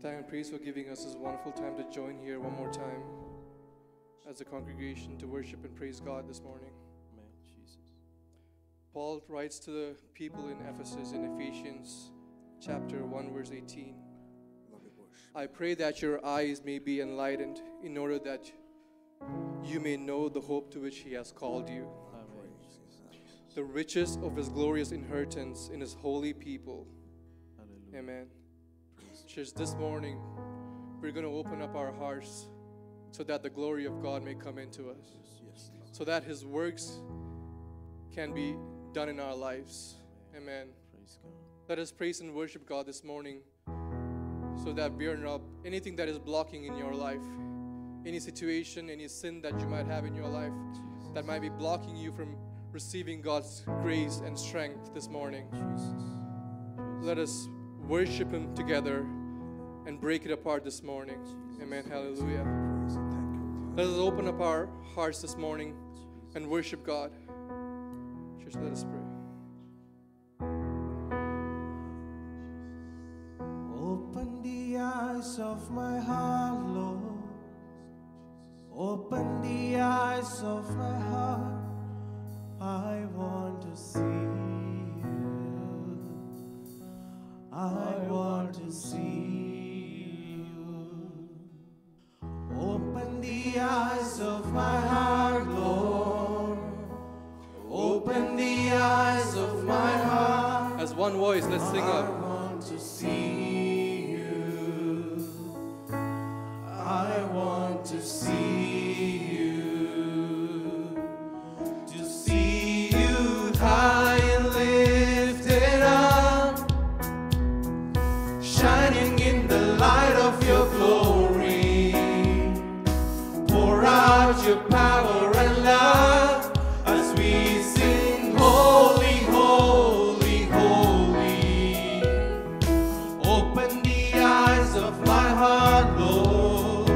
time and praise for giving us this wonderful time to join here one more time as a congregation to worship and praise God this morning. Amen. Jesus. Paul writes to the people in Ephesus in Ephesians chapter 1 verse 18. I pray that your eyes may be enlightened in order that you may know the hope to which he has called you, Amen. the riches of his glorious inheritance in his holy people. Hallelujah. Amen. Church, this morning we're going to open up our hearts so that the glory of God may come into us, Yes. so that his works can be done in our lives. Amen. Praise God. Let us praise and worship God this morning so that we are not anything that is blocking in your life, any situation, any sin that you might have in your life that might be blocking you from receiving God's grace and strength this morning. Jesus. Let us worship Him together and break it apart this morning. Amen. Hallelujah. Let us open up our hearts this morning and worship God. Church, let us pray. Open the eyes of my heart, Lord. Open the eyes of my heart. I want to see you. I want to see you. Open the eyes of my heart, Lord. Open the eyes of my heart. As one voice, let's sing I up. want to see you. I want to see you. To see you high and lifted up, shining in the light of your glory. Pour out your power and love as we sing, Holy, Holy, Holy. Open the eyes of my heart, Lord.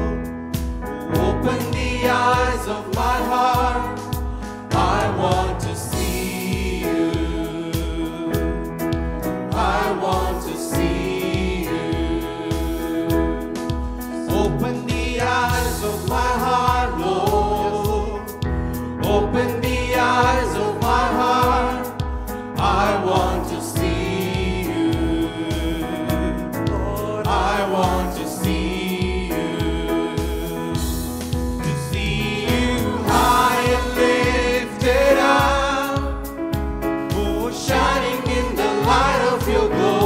Open the eyes of my heart. I want to see you. I want to see you. Open the eyes of my heart, Lord. Open the eyes of my heart. I want to see you. Lord, I want to see you. To see you high and lifted up. Oh, shining in the light of your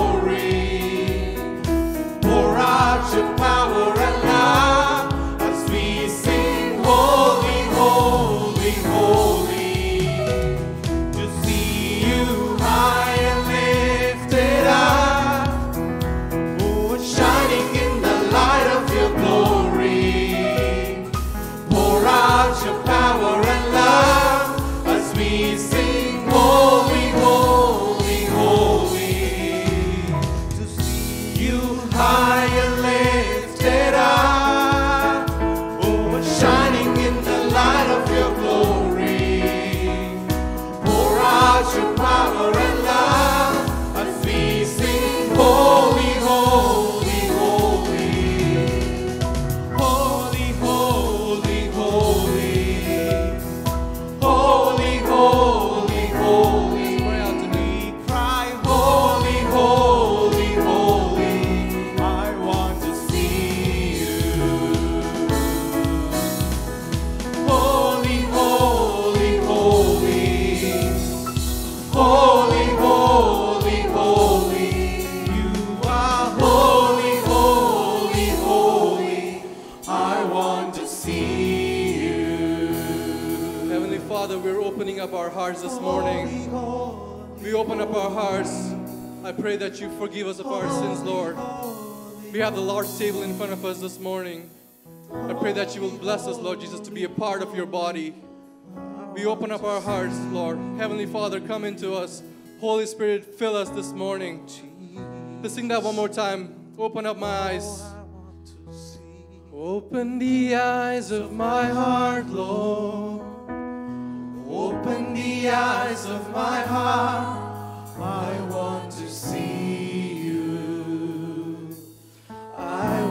glory. Pour out your power and love as we sing, Holy, Holy, Holy. To see you high and lifted up. Oh, shining in the light of your glory. Pour out your power and love as we sing, Holy, Holy, Holy. To see you high and lifted up, oh, shining in the light of your glory. Pour out your power and love as we sing, Holy, Holy, Holy. Holy, holy, holy. Holy, holy, holy. Cry out to We cry, holy, holy, holy. I want to see you. Holy, holy, holy. Holy, holy, holy. You are holy, holy, holy. I want to see you. Heavenly Father, we're opening up our hearts this morning. We open up our hearts. I pray that you forgive us of our sins, Lord. We have the Lord's table in front of us this morning. I pray that you will bless us, Lord Jesus, to be a part of your body. We open up our hearts, Lord. Heavenly Father, come into us. Holy Spirit, fill us this morning. Let's sing that one more time. Open up my eyes. Open the eyes of my heart, Lord. Open the eyes of my heart. I want to see you. I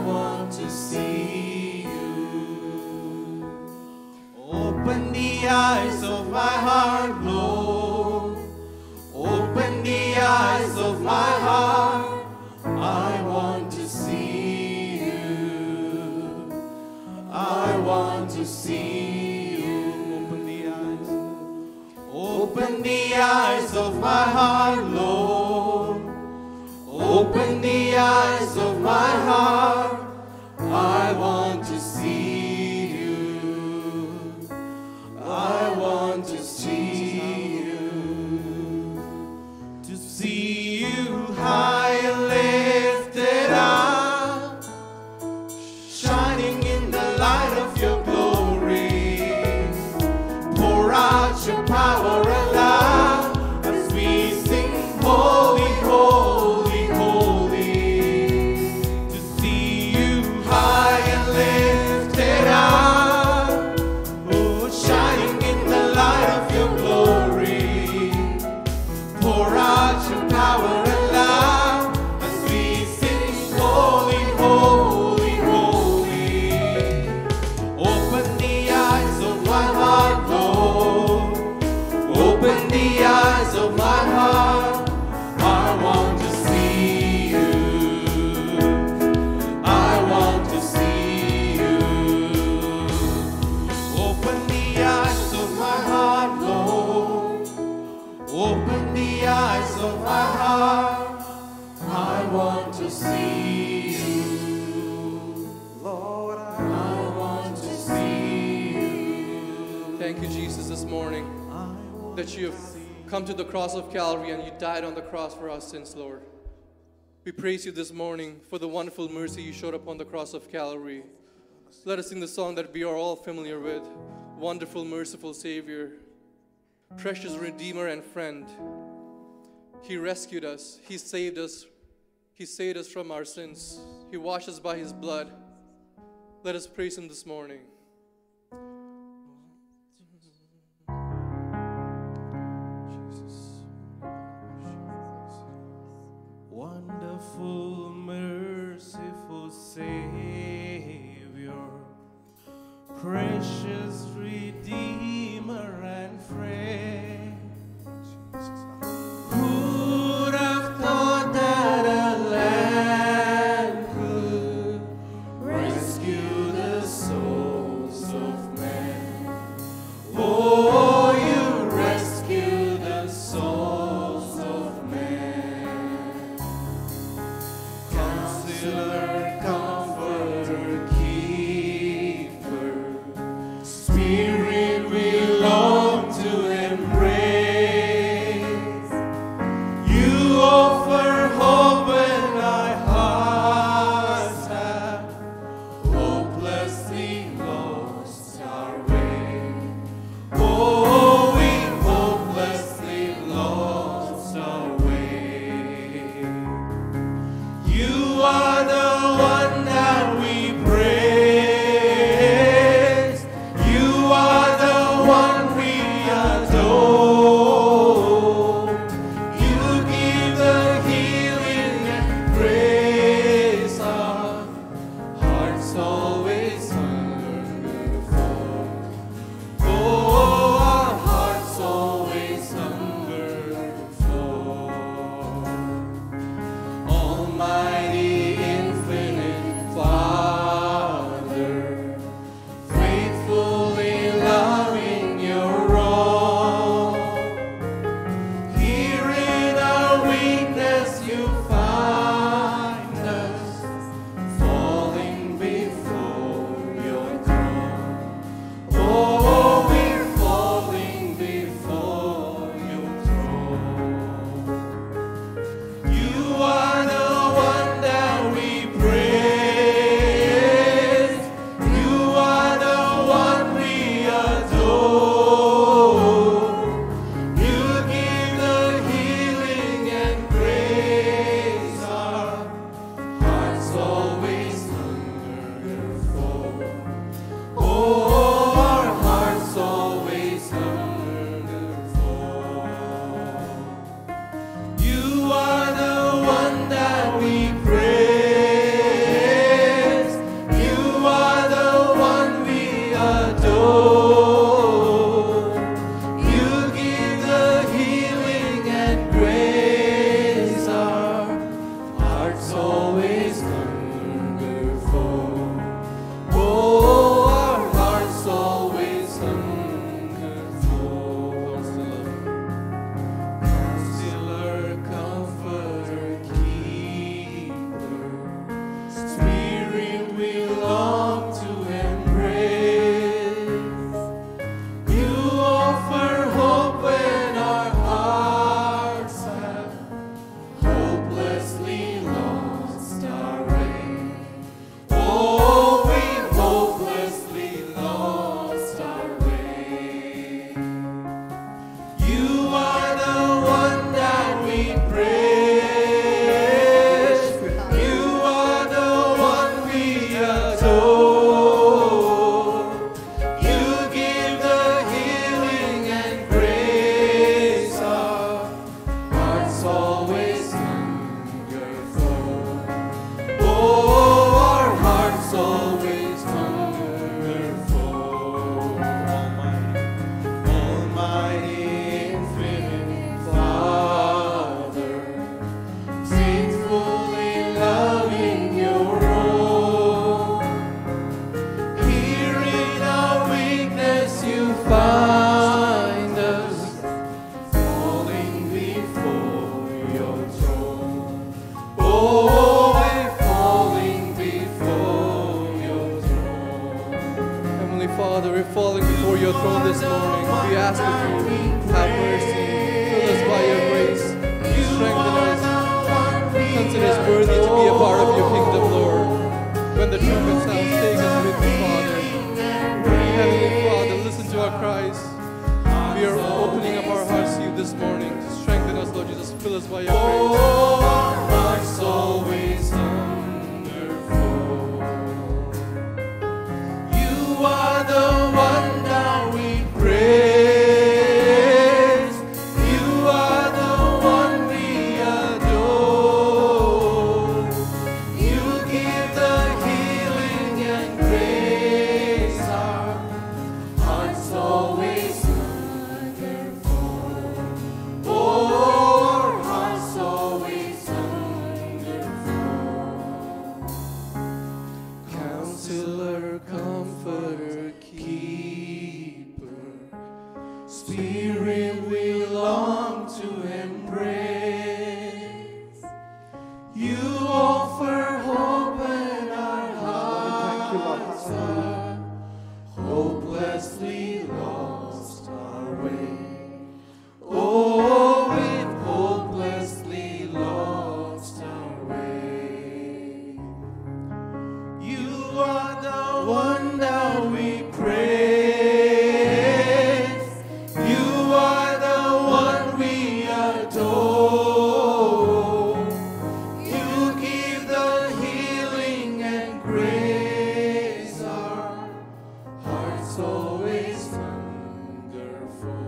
want to see you. Open the eyes. Open the eyes of my heart, Lord. Open the eyes of my heart. I want to see you. I want to see you. To see you high and lifted up, shining in the light of your glory. Pour out your power and love as we sing, Holy, Holy, Holy. To see you high and lifted up, oh, shining in the light of your glory. Pour out your power and love as we sing, Holy, Holy, Holy. Open the eyes of my heart, Lord. Open the eyes of my heart. I want to see you. I want to see you. Open the eyes of my heart, Lord. Open the eyes of my heart. I want to see you. Lord, I want to see you. Thank you, Jesus, this morning I want that you have come to the cross of Calvary and you died on the cross for our sins, Lord. We praise you this morning for the wonderful mercy you showed upon the cross of Calvary. Let us sing the song that we are all familiar with Wonderful, merciful Savior, precious Redeemer and friend. He rescued us, He saved us, He saved us from our sins, He washed us by His blood. Let us praise Him this morning. Wonderful, merciful Savior, precious Redeemer and friend. Who'd have thought that a lamb could rescue the souls of men? Oh, you rescue the souls of men. Counselor, comforter, keeper, Spirit, we long to Father, we're falling before your throne this morning. We ask that you have mercy. Fill us by your grace. Strengthen us. Consider us worthy to be a part of your kingdom, Lord. When the trumpet sounds, take us with you, Father. Heavenly Father, listen to our cries. We are opening up our hearts to you this morning. Strengthen us, Lord Jesus. Fill us by your grace. hearts always hunger for. You are the one that we praise. You are the one we adore. You give the healing and grace. Our hearts always hunger for. Oh, our hearts always hunger for. Counselor, comforter, keeper, Spirit we long to embrace. You offer hope and our hearts are hopelessly lost our way. Oh, we've hopelessly lost our way. You are the one that we praise. You are the one we adore. You give the healing and grace. Our hearts always hunger for.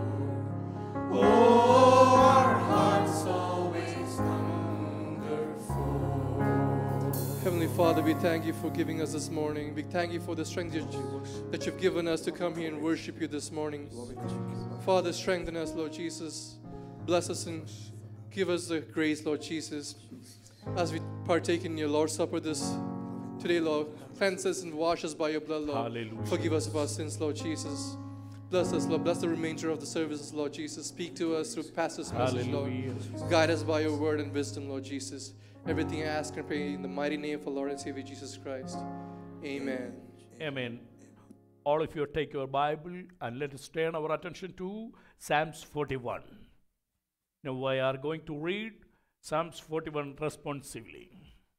Oh, our hearts always hunger for. Heavenly Father, we thank you for giving us this morning. We thank you for the strength that, you, that you've given us to come here and worship you this morning. Father, strengthen us, Lord Jesus. Bless us and give us the grace, Lord Jesus, as we partake in your Lord's Supper this today, Lord. Cleanse us and wash us by your blood, Lord. Hallelujah. Forgive us of our sins, Lord Jesus. Bless us, Lord. Bless the remainder of the services, Lord Jesus. Speak to us through pastor's message, Lord. Hallelujah. Guide us by your word and wisdom, Lord Jesus. Everything I ask and pray in the mighty name of our Lord and Savior Jesus Christ. Amen. Amen. All of you take your Bible and let us turn our attention to Psalms 41. Now we are going to read Psalms 41 responsively.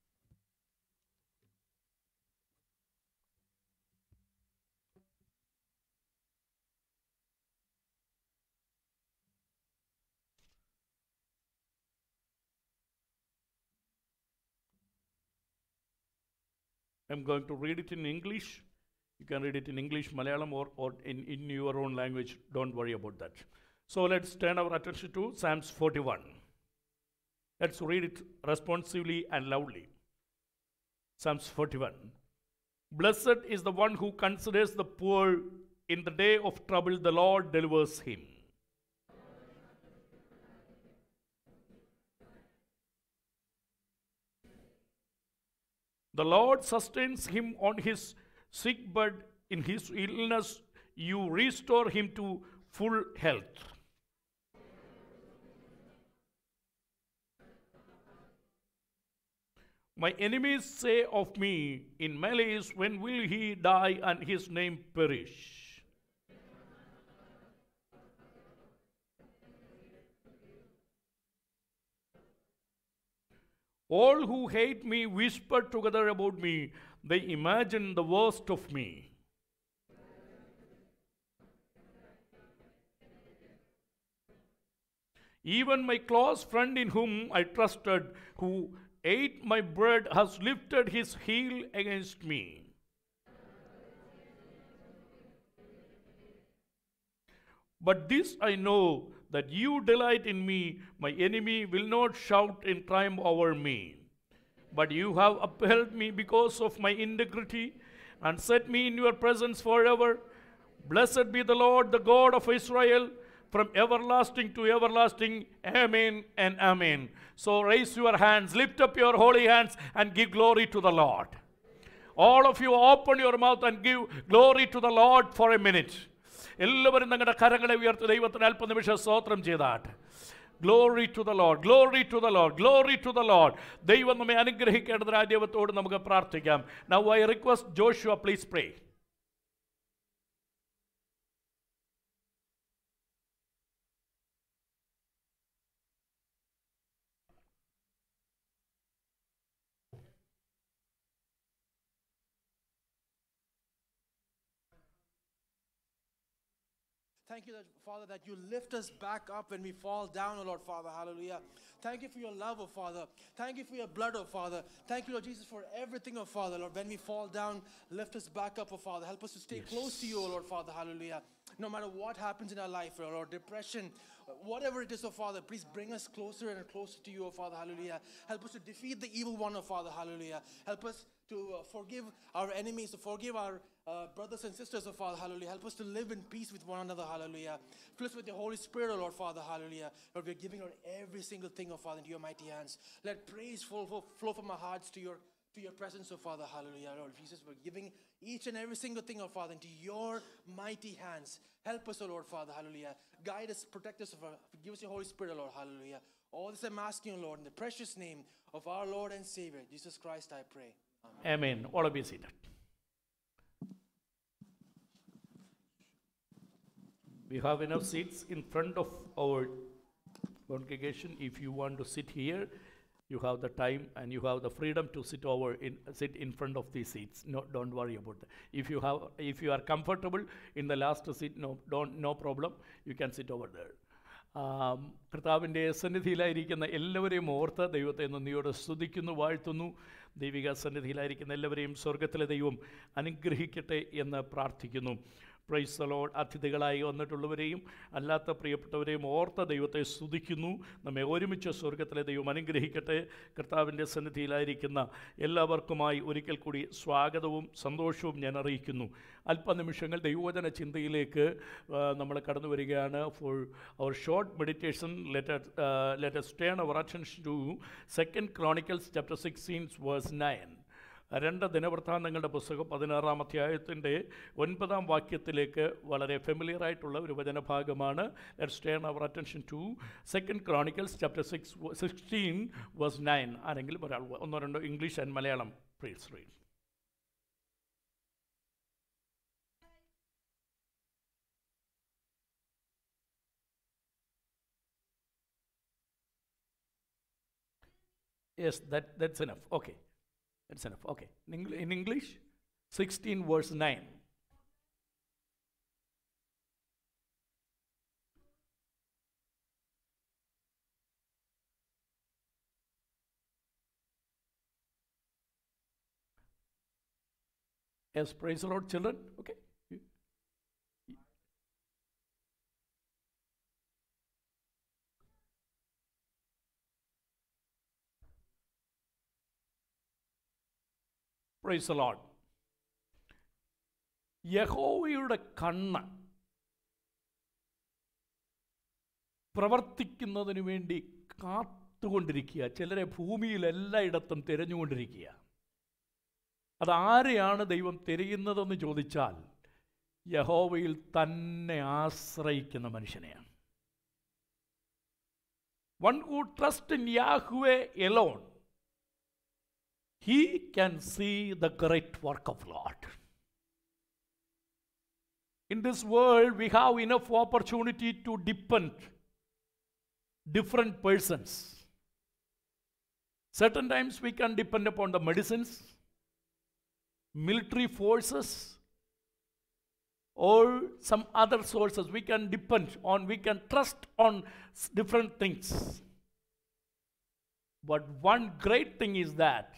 I'm going to read it in English. You can read it in English, Malayalam, or, or in, in your own language. Don't worry about that. So let's turn our attention to Psalms 41. Let's read it responsively and loudly. Psalms 41. Blessed is the one who considers the poor in the day of trouble, the Lord delivers him. The Lord sustains him on his sick bed. In his illness, you restore him to full health. My enemies say of me in malice, When will he die and his name perish? All who hate me whisper together about me. They imagine the worst of me. Even my close friend in whom I trusted, who ate my bread, has lifted his heel against me. But this I know that you delight in me, my enemy will not shout in triumph over me. But you have upheld me because of my integrity and set me in your presence forever. Blessed be the Lord, the God of Israel, from everlasting to everlasting. Amen and amen. So raise your hands, lift up your holy hands, and give glory to the Lord. All of you open your mouth and give glory to the Lord for a minute. എല്ലാവരും നിങ്ങളുടെ കരങ്ങളെ ഉയർത്തി ദൈവത്തിന് അല്പനിമിഷം സ്തോത്രം ചെയ്താട്ട് glory to the Lord glory to the Lord glory to the Lord ദൈവം നമ്മെ അനുഗ്രഹിക്കേണ്ടതിനായ ദൈവത്തോട് നമുക്ക് പ്രാർത്ഥിക്കാം now I request Joshua please pray Thank you, that, Father, that you lift us back up when we fall down, oh Lord, Father. Hallelujah. Thank you for your love, oh Father. Thank you for your blood, oh Father. Thank you, Lord Jesus, for everything, oh Father. Lord, when we fall down, lift us back up, oh Father. Help us to stay close to you, oh Lord, Father. Hallelujah. No matter what happens in our life, oh Lord, depression, whatever it is, oh Father, please bring us closer and closer to you, oh Father. Hallelujah. Help us to defeat the evil one, oh Father. Hallelujah. Help us to uh, forgive our enemies, to forgive our uh, brothers and sisters, oh Father, hallelujah. Help us to live in peace with one another, hallelujah. Fill us with the Holy Spirit, oh Lord, Father, hallelujah. Lord, we're giving Lord every single thing, oh Father, into your mighty hands. Let praise flow, flow, flow from our hearts to your to your presence, oh Father, hallelujah. Lord Jesus, we're giving each and every single thing, oh Father, into your mighty hands. Help us, oh Lord, Father, hallelujah. Guide us, protect us, oh Father. give us your Holy Spirit, oh Lord, hallelujah. All this I'm asking, oh Lord, in the precious name of our Lord and Savior, Jesus Christ, I pray. Amen. All of you seated. We have enough seats in front of our congregation. If you want to sit here, you have the time and you have the freedom to sit over in sit in front of these seats. No, don't worry about that. If you have, if you are comfortable in the last seat, no, don't, no problem. You can sit over there. ആം, കർത്താവിൻ്റെ സന്നിധിയിലായിരിക്കുന്ന എല്ലാവരെയും ഓർത്ത് ദൈവത്തെ നന്ദിയോടെ സ്തുതിക്കുന്നു വാഴ്ത്തുന്നു ദൈവിക സന്നിധിയിലായിരിക്കുന്ന എല്ലാവരെയും സ്വർഗത്തിലെ ദൈവം അനുഗ്രഹിക്കട്ടെ എന്ന് പ്രാർത്ഥിക്കുന്നു പ്രൈസ് ലോഡ് അതിഥികളായി വന്നിട്ടുള്ളവരെയും അല്ലാത്ത പ്രിയപ്പെട്ടവരെയും ഓർത്ത ദൈവത്തെ സ്തുതിക്കുന്നു നമ്മെ ഒരുമിച്ച് സ്വർഗത്തിലെ ദൈവം അനുഗ്രഹിക്കട്ടെ കർത്താവിൻ്റെ സന്നിധിയിലായിരിക്കുന്ന എല്ലാവർക്കുമായി ഒരിക്കൽ കൂടി സ്വാഗതവും സന്തോഷവും ഞാൻ അറിയിക്കുന്നു അല്പനിമിഷങ്ങൾ ദൈവവചന ചിന്തയിലേക്ക് നമ്മൾ കടന്നു വരികയാണ് for our short meditation let us let us സ്റ്റേൺ our attention to second Chronicles chapter sixteens verse nine രണ്ട് ദിനവൃത്താന്തങ്ങളുടെ പുസ്തകം പതിനാറാം അധ്യായത്തിൻ്റെ ഒൻപതാം വാക്യത്തിലേക്ക് വളരെ ഫെമിലിയർ ആയിട്ടുള്ള ഒരു വചനഭാഗമാണ് let's turn our attention to second Chronicles chapter six sixteen verse nine ആരെങ്കിലും ഒരാൾ ഒന്നോ രണ്ടോ English and Malayalam please read Yes, that, that's enough. Okay. That's enough. Okay. In, Engl- in English, 16 verse 9. Yes, praise the Lord, children. Okay. You- you- praise Lord യഹോവയുടെ കണ്ണ് പ്രവർത്തിക്കുന്നതിന് വേണ്ടി കാത്തുകൊണ്ടിരിക്കുക ചിലരെ ഭൂമിയിൽ എല്ലായിടത്തും തിരഞ്ഞുകൊണ്ടിരിക്കുക അതാരെയാണ് ദൈവം തിരയുന്നതെന്ന് ചോദിച്ചാൽ യഹോവയിൽ തന്നെ ആശ്രയിക്കുന്ന മനുഷ്യനെയാണ് one who trust in Yahweh alone he can see the great work of Lord. In this world, we have enough opportunity to depend different persons. Certain times we can depend upon the medicines, military forces, or some other sources. We can depend on, we can trust on s- different things. But one great thing is that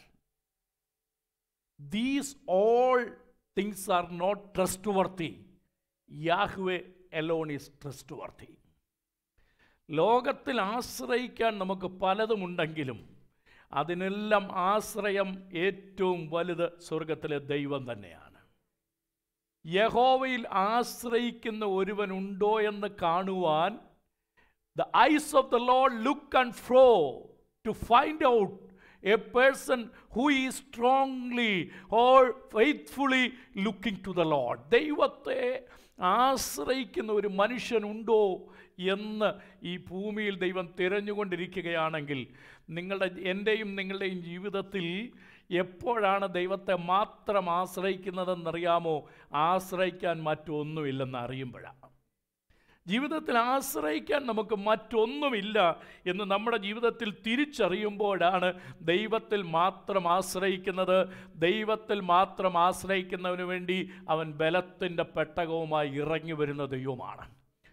these all things are not trustworthy. Yahweh alone is trustworthy. ലോകത്തിൽ ആശ്രയിക്കാൻ നമുക്ക് പലതുമുണ്ടെങ്കിലും അതിനെല്ലാം ആശ്രയം ഏറ്റവും വലുത് സ്വർഗത്തിലെ ദൈവം തന്നെയാണ് യഹോവയിൽ ആശ്രയിക്കുന്ന ഒരുവനുണ്ടോ എന്ന് കാണുവാൻ the eyes of the Lord look and fro to find out a person who is strongly or faithfully looking to the Lord. ദൈവത്തെ ആശ്രയിക്കുന്ന ഒരു മനുഷ്യനുണ്ടോ എന്ന് ഈ ഭൂമിയിൽ ദൈവം തിരഞ്ഞുകൊണ്ടിരിക്കുകയാണെങ്കിൽ നിങ്ങളുടെ എൻ്റെയും നിങ്ങളുടെയും ജീവിതത്തിൽ എപ്പോഴാണ് ദൈവത്തെ മാത്രം ആശ്രയിക്കുന്നതെന്നറിയാമോ ആശ്രയിക്കാൻ മറ്റൊന്നുമില്ലെന്ന് അറിയുമ്പോഴാണ് ജീവിതത്തിൽ ആശ്രയിക്കാൻ നമുക്ക് മറ്റൊന്നുമില്ല എന്ന് നമ്മുടെ ജീവിതത്തിൽ തിരിച്ചറിയുമ്പോഴാണ് ദൈവത്തിൽ മാത്രം ആശ്രയിക്കുന്നത് ദൈവത്തിൽ മാത്രം ആശ്രയിക്കുന്നവന് വേണ്ടി അവൻ ബലത്തിൻ്റെ പെട്ടകവുമായി ഇറങ്ങി വരുന്ന ദൈവമാണ്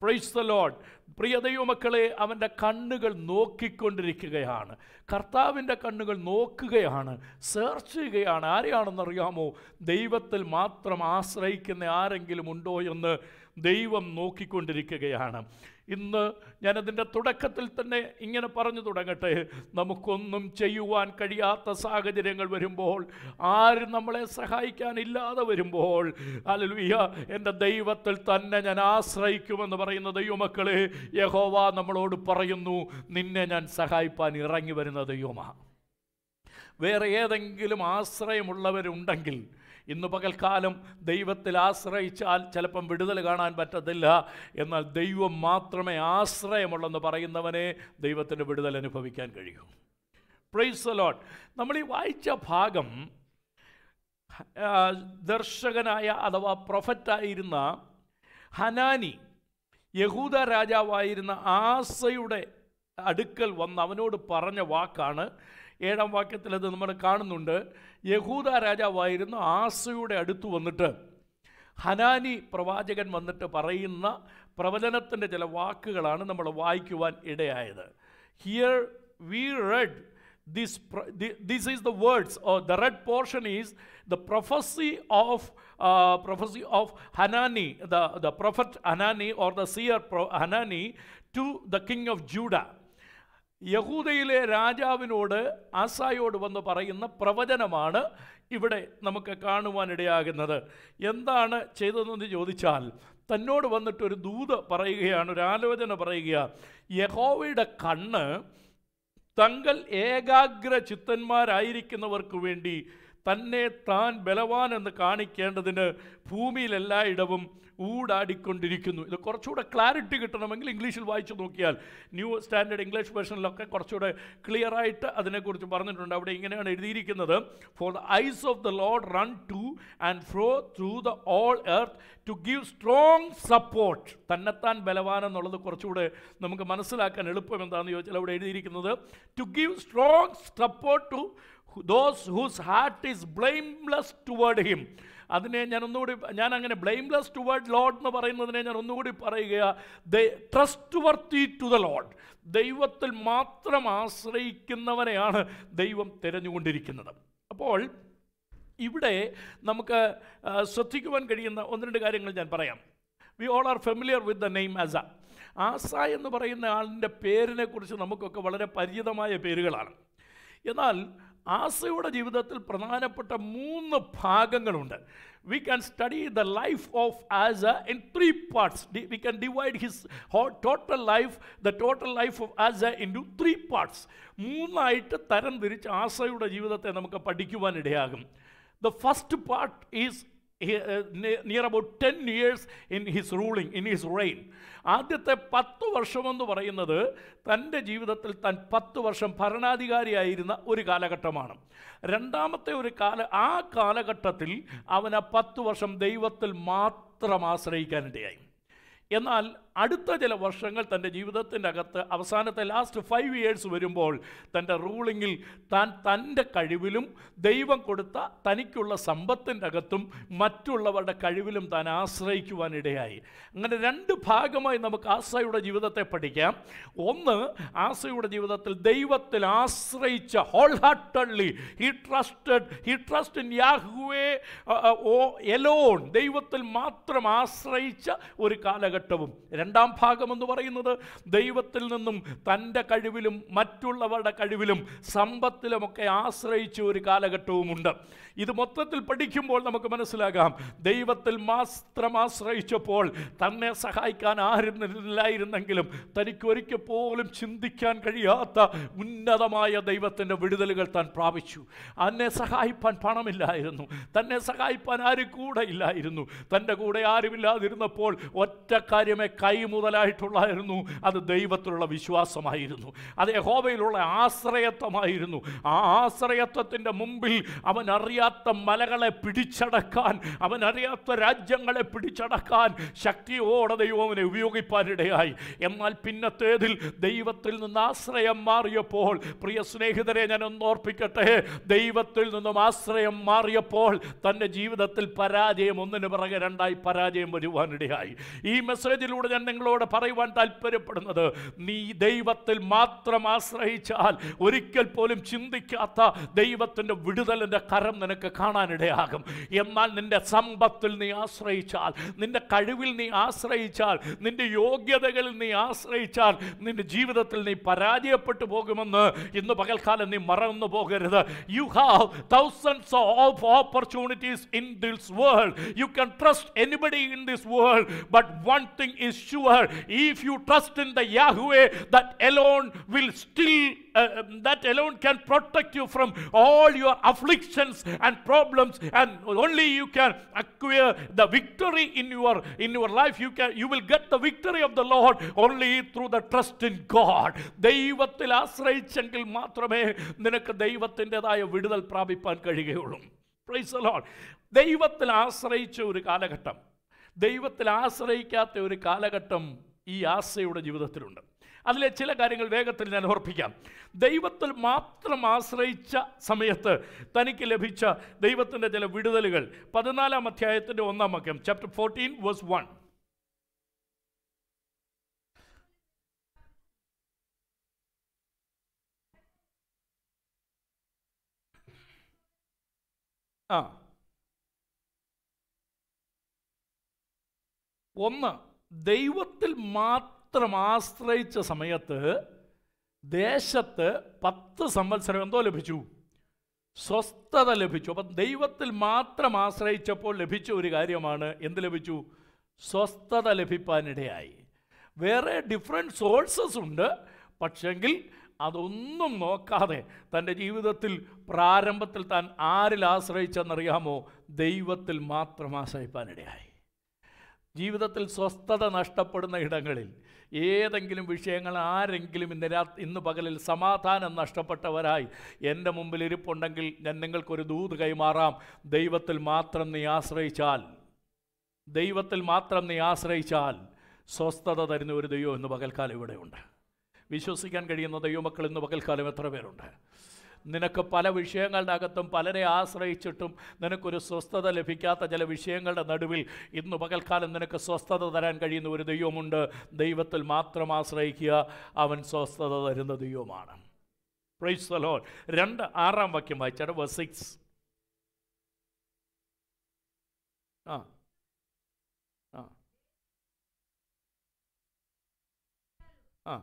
പ്രൈസ് ദ ലോഡ് പ്രിയ ദൈവമക്കളെ അവൻ്റെ കണ്ണുകൾ നോക്കിക്കൊണ്ടിരിക്കുകയാണ് കർത്താവിൻ്റെ കണ്ണുകൾ നോക്കുകയാണ് സെർച്ച് ചെയ്യുകയാണ് ആരെയാണെന്നറിയാമോ ദൈവത്തിൽ മാത്രം ആശ്രയിക്കുന്ന ആരെങ്കിലും ഉണ്ടോ എന്ന് ദൈവം നോക്കിക്കൊണ്ടിരിക്കുകയാണ് ഇന്ന് ഞാനതിൻ്റെ തുടക്കത്തിൽ തന്നെ ഇങ്ങനെ പറഞ്ഞു തുടങ്ങട്ടെ നമുക്കൊന്നും ചെയ്യുവാൻ കഴിയാത്ത സാഹചര്യങ്ങൾ വരുമ്പോൾ ആരും നമ്മളെ സഹായിക്കാനില്ലാതെ വരുമ്പോൾ അലലുയ്യ എൻ്റെ ദൈവത്തിൽ തന്നെ ഞാൻ ആശ്രയിക്കുമെന്ന് പറയുന്ന ദൈവമക്കളെ യഹോവ നമ്മളോട് പറയുന്നു നിന്നെ ഞാൻ സഹായിപ്പാൻ ഇറങ്ങി വരുന്ന ദൈവമാണ് വേറെ ഏതെങ്കിലും ആശ്രയമുള്ളവരുണ്ടെങ്കിൽ ഇന്ന് പകൽക്കാലം ദൈവത്തിൽ ആശ്രയിച്ചാൽ ചിലപ്പം വിടുതൽ കാണാൻ പറ്റത്തില്ല എന്നാൽ ദൈവം മാത്രമേ ആശ്രയമുള്ളെന്ന് പറയുന്നവനെ ദൈവത്തിൻ്റെ വിടുതൽ അനുഭവിക്കാൻ കഴിയൂ പ്രൈസ് ലോട്ട് നമ്മൾ ഈ വായിച്ച ഭാഗം ആ, ദർശകനായ അഥവാ പ്രൊഫറ്റായിരുന്ന ഹനാനി യഹൂദ രാജാവായിരുന്ന ആസയുടെ അടുക്കൽ വന്ന് അവനോട് പറഞ്ഞ വാക്കാണ് ഏഴാം വാക്യത്തിൽ അത് നമ്മൾ കാണുന്നുണ്ട് യഹൂദ രാജാവായിരുന്ന ആസയുടെ അടുത്ത് വന്നിട്ട് ഹനാനി പ്രവാചകൻ വന്നിട്ട് പറയുന്ന പ്രവചനത്തിൻ്റെ ചില വാക്കുകളാണ് നമ്മൾ വായിക്കുവാൻ ഇടയായത് here we read this pro- thi- this is the words or the red portion is the prophecy of uh, prophecy of hanani the, the prophet hanani or the seer pro- hanani to the king of judah യഹൂദയിലെ രാജാവിനോട് ആസായോട് വന്ന് പറയുന്ന പ്രവചനമാണ് ഇവിടെ നമുക്ക് കാണുവാനിടയാകുന്നത് എന്താണ് ചെയ്തതെന്ന് ചോദിച്ചാൽ തന്നോട് വന്നിട്ട് ഒരു ദൂത് പറയുകയാണ് ഒരു ആലോചന പറയുക യഹോവയുടെ കണ്ണ് തങ്ങൾ ഏകാഗ്ര ചിത്തന്മാരായിരിക്കുന്നവർക്ക് വേണ്ടി തന്നെ താൻ ബലവാൻ എന്ന് കാണിക്കേണ്ടതിന് ഭൂമിയിലെല്ലായിടവും ഊടാടിക്കൊണ്ടിരിക്കുന്നു ഇത് കുറച്ചുകൂടെ ക്ലാരിറ്റി കിട്ടണമെങ്കിൽ ഇംഗ്ലീഷിൽ വായിച്ചു നോക്കിയാൽ ന്യൂ സ്റ്റാൻഡേർഡ് ഇംഗ്ലീഷ് വേർഷനിലൊക്കെ കുറച്ചുകൂടെ ക്ലിയർ ആയിട്ട് അതിനെക്കുറിച്ച് പറഞ്ഞിട്ടുണ്ട് അവിടെ ഇങ്ങനെയാണ് എഴുതിയിരിക്കുന്നത് for the eyes of the Lord run to and fro through the all earth to give strong support തന്നെത്താൻ ബലവാൻ എന്നുള്ളത് കുറച്ചുകൂടെ നമുക്ക് മനസ്സിലാക്കാൻ എളുപ്പം എന്താണെന്ന് ചോദിച്ചാൽ അവിടെ എഴുതിയിരിക്കുന്നത് to give strong support to those whose heart is blameless toward him അതിനെ ഞാൻ ഒന്നുകൂടി ഞാൻ അങ്ങനെ ബ്ലെയിംലെസ് ടുവേർഡ് ലോഡ് എന്ന് പറയുന്നതിനെ ഞാൻ ഒന്നുകൂടി പറയുക trustworthy to the Lord ദൈവത്തിൽ മാത്രം ആശ്രയിക്കുന്നവനെയാണ് ദൈവം തിരഞ്ഞുകൊണ്ടിരിക്കുന്നത് അപ്പോൾ ഇവിടെ നമുക്ക് ആ, ശ്രദ്ധിക്കുവാൻ കഴിയുന്ന ഒന്ന് രണ്ട് കാര്യങ്ങൾ ഞാൻ പറയാം we all are familiar with the name Asa Asa എന്ന് പറയുന്ന ആളിൻ്റെ പേരിനെ കുറിച്ച് നമുക്കൊക്കെ വളരെ പരിചിതമായ പേരുകളാണ് എന്നാൽ ആസയുടെ ജീവിതത്തിൽ പ്രധാനപ്പെട്ട മൂന്ന് ഭാഗങ്ങളുണ്ട് we can study the life of Asa in three parts we can divide his total life the total life of Asa into three parts മൂന്നായിട്ട് തരം തിരിച്ച് ആസയുടെ ജീവിതത്തെ നമുക്ക് പഠിക്കുവാനിടയാകും The first part is he- uh, ne- near about 10 years in his ruling, in his reign. ആദ്യത്തെ പത്ത് വർഷമെന്ന് പറയുന്നത് തൻ്റെ ജീവിതത്തിൽ താൻ പത്ത് വർഷം ഭരണാധികാരിയായിരുന്ന ഒരു കാലഘട്ടമാണ് രണ്ടാമത്തെ ഒരു കാല ആ കാലഘട്ടത്തിൽ അവൻ ആ പത്ത് വർഷം ദൈവത്തിൽ മാത്രം ആശ്രയിക്കാനിടയായി എന്നാൽ അടുത്ത ചില വർഷങ്ങൾ തൻ്റെ ജീവിതത്തിൻ്റെ അകത്ത് അവസാനത്തെ ലാസ്റ്റ് ഫൈവ് ഇയേഴ്സ് വരുമ്പോൾ തൻ്റെ റൂളിങ്ങിൽ താൻ തൻ്റെ കഴിവിലും ദൈവം കൊടുത്ത തനിക്കുള്ള സമ്പത്തിൻ്റെ അകത്തും മറ്റുള്ളവരുടെ കഴിവിലും താൻ ആശ്രയിക്കുവാനിടയായി അങ്ങനെ രണ്ട് ഭാഗമായി നമുക്ക് ആസയുടെ ജീവിതത്തെ പഠിക്കാം ഒന്ന് ആസയുടെ ജീവിതത്തിൽ ദൈവത്തിൽ ആശ്രയിച്ച wholeheartedly he trusted he trust in Yahweh oh alone ദൈവത്തിൽ മാത്രം ആശ്രയിച്ച ഒരു കാലഘട്ടവും രണ്ടാം ഭാഗം എന്ന് പറയുന്നത് ദൈവത്തിൽ നിന്നും തൻ്റെ കഴിവിലും മറ്റുള്ളവരുടെ കഴിവിലും സമ്പത്തിലുമൊക്കെ ആശ്രയിച്ച ഒരു കാലഘട്ടവുമുണ്ട് ഇത് മൊത്തത്തിൽ പഠിക്കുമ്പോൾ നമുക്ക് മനസ്സിലാകാം ദൈവത്തിൽ മാത്രം ആശ്രയിച്ചപ്പോൾ തന്നെ സഹായിക്കാൻ ആരുന്നില്ലായിരുന്നെങ്കിലും തനിക്ക് ഒരിക്കൽ പോലും ചിന്തിക്കാൻ കഴിയാത്ത ഉന്നതമായ ദൈവത്തിൻ്റെ വിടുതലുകൾ താൻ പ്രാപിച്ചു അന്നെ സഹായിപ്പാൻ പണമില്ലായിരുന്നു തന്നെ സഹായിപ്പാൻ ആരും കൂടെ ഇല്ലായിരുന്നു തൻ്റെ കൂടെ ആരുമില്ലാതിരുന്നപ്പോൾ ഒറ്റ കാര്യമേ കൈ മുതലായിട്ടുള്ളായിരുന്നു അത് ദൈവത്തിലുള്ള വിശ്വാസമായിരുന്നു അത് യഹോവയിലുള്ള ആശ്രയത്വമായിരുന്നു ആ ആശ്രയത്വത്തിൻ്റെ മുമ്പിൽ അവൻ അറിയാത്ത മലകളെ പിടിച്ചടക്കാൻ അവൻ അറിയാത്ത രാജ്യങ്ങളെ പിടിച്ചടക്കാൻ ശക്തിയോടെ ദൈവം അവനെ ഉപയോഗിപ്പാനിടയായി എന്നാൽ പിന്നത്തേതിൽ ദൈവത്തിൽ നിന്ന് ആശ്രയം മാറിയപ്പോൾ പ്രിയ സ്നേഹിതരെ ഞാൻ ഒന്ന് ഓർപ്പിക്കട്ടെ ദൈവത്തിൽ നിന്നും ആശ്രയം മാറിയപ്പോൾ തൻ്റെ ജീവിതത്തിൽ പരാജയം ഒന്നിനു പിറകെ രണ്ടായി പരാജയം വരുവാനിടയായി ഈ മെസ്സേജ് മെസ്സേജിലൂടെ ഞാൻ നിങ്ങളോട് പറയുവാൻ താല്പര്യപ്പെടുന്നത് നീ ദൈവത്തിൽ മാത്രം ആശ്രയിച്ചാൽ ഒരിക്കൽ പോലും ചിന്തിക്കാത്ത ദൈവത്തിൻ്റെ വിടുതലിൻ്റെ കരം നിനക്ക് കാണാനിടയാകും എന്നാൽ നിന്റെ സമ്പത്തിൽ നീ ആശ്രയിച്ചാൽ നിന്റെ കഴിവിൽ നീ ആശ്രയിച്ചാൽ നിന്റെ യോഗ്യതകളിൽ നീ ആശ്രയിച്ചാൽ നിന്റെ ജീവിതത്തിൽ നീ പരാജയപ്പെട്ടു പോകുമെന്ന് ഇന്ന് പകൽക്കാലം നീ മറന്നു പോകരുത് you have thousands of opportunities in this world you can trust anybody in this world but one thing is sure if you trust in the Yahweh that alone will still that alone can protect you from all your afflictions and problems and only you can acquire the victory in your in your life you can you will get the victory of the lord only through the trust in god ദൈവത്തിൽ ആശ്രയിച്ചെങ്കിൽ മാത്രമേ നിനക്ക് ദൈവത്തിൻ്റെതായ വിടുതൽ പ്രാപിപ്പാൻ കഴിയുകയുള്ളൂ price the Lord. ദൈവത്തിൽ ആശ്രയിച്ച ഒരു കാലഘട്ടം ദൈവത്തിൽ ആശ്രയിക്കാത്ത ഒരു കാലഘട്ടം ഈ ആശയുടെ ജീവിതത്തിലുണ്ട് അതിലെ ചില കാര്യങ്ങൾ വേഗത്തിൽ ഞാൻ ഓർപ്പിക്കാം ദൈവത്തിൽ മാത്രം ആശ്രയിച്ച സമയത്ത് തനിക്ക് ലഭിച്ച ദൈവത്തിൻ്റെ ചില വിടുതലുകൾ പതിനാലാം അധ്യായത്തിൻ്റെ ഒന്നാം വാക്യം ചാപ്റ്റർ ഫോർട്ടീൻ വേഴ്സ് വൺ ആ ഒന്ന് ദൈവത്തിൽ മാത്രം ആശ്രയിച്ച സമയത്ത് ദേശത്ത് പത്ത് സംവത്സരം എന്തോ ലഭിച്ചു സ്വസ്ഥത ലഭിച്ചു അപ്പം ദൈവത്തിൽ മാത്രം ആശ്രയിച്ചപ്പോൾ ലഭിച്ച ഒരു കാര്യമാണ് എന്ത് ലഭിച്ചു സ്വസ്ഥത ലഭിപ്പാനിടയായി വേറെ ഡിഫറെൻറ്റ് സോഴ്സസ് ഉണ്ട് പക്ഷെങ്കിൽ അതൊന്നും നോക്കാതെ തൻ്റെ ജീവിതത്തിൽ പ്രാരംഭത്തിൽ താൻ ആരിൽ ആശ്രയിച്ചെന്നറിയാമോ ദൈവത്തിൽ മാത്രം ആശ്രയിപ്പാനിടയായി ജീവിതത്തിൽ സ്വസ്ഥത നഷ്ടപ്പെടുന്ന ഇടങ്ങളിൽ ഏതെങ്കിലും വിഷയങ്ങൾ ആരെങ്കിലും ഇന്ന് രാ ഇന്ന് പകലിൽ സമാധാനം നഷ്ടപ്പെട്ടവരായി എൻ്റെ മുമ്പിൽ ഇരിപ്പുണ്ടെങ്കിൽ ഞാൻ നിങ്ങൾക്കൊരു ദൂത് കൈമാറാം ദൈവത്തിൽ മാത്രം നീ ആശ്രയിച്ചാൽ ദൈവത്തിൽ മാത്രം നീ ആശ്രയിച്ചാൽ സ്വസ്ഥത തരുന്ന ഒരു ദൈവം ഇന്ന് പകൽക്കാലം ഇവിടെയുണ്ട് വിശ്വസിക്കാൻ കഴിയുന്ന ദൈവമക്കൾ ഇന്ന് പകൽക്കാലം എത്ര പേരുണ്ട് നിനക്ക് പല വിഷയങ്ങളുടെ അകത്തും പലരെ ആശ്രയിച്ചിട്ടും നിനക്കൊരു സ്വസ്ഥത ലഭിക്കാത്ത ചില വിഷയങ്ങളുടെ നടുവിൽ ഇന്ന് പകൽക്കാലം നിനക്ക് സ്വസ്ഥത തരാൻ കഴിയുന്ന ഒരു ദൈവമുണ്ട് ദൈവത്തിൽ മാത്രം ആശ്രയിക്കുക അവൻ സ്വസ്ഥത തരുന്ന ദൈവമാണ് പ്രൈസ് the Lord. രണ്ട് ആറാം വാക്യം വായിച്ചാണ് വേഴ്സ് സിക്സ് ആ ആ ആ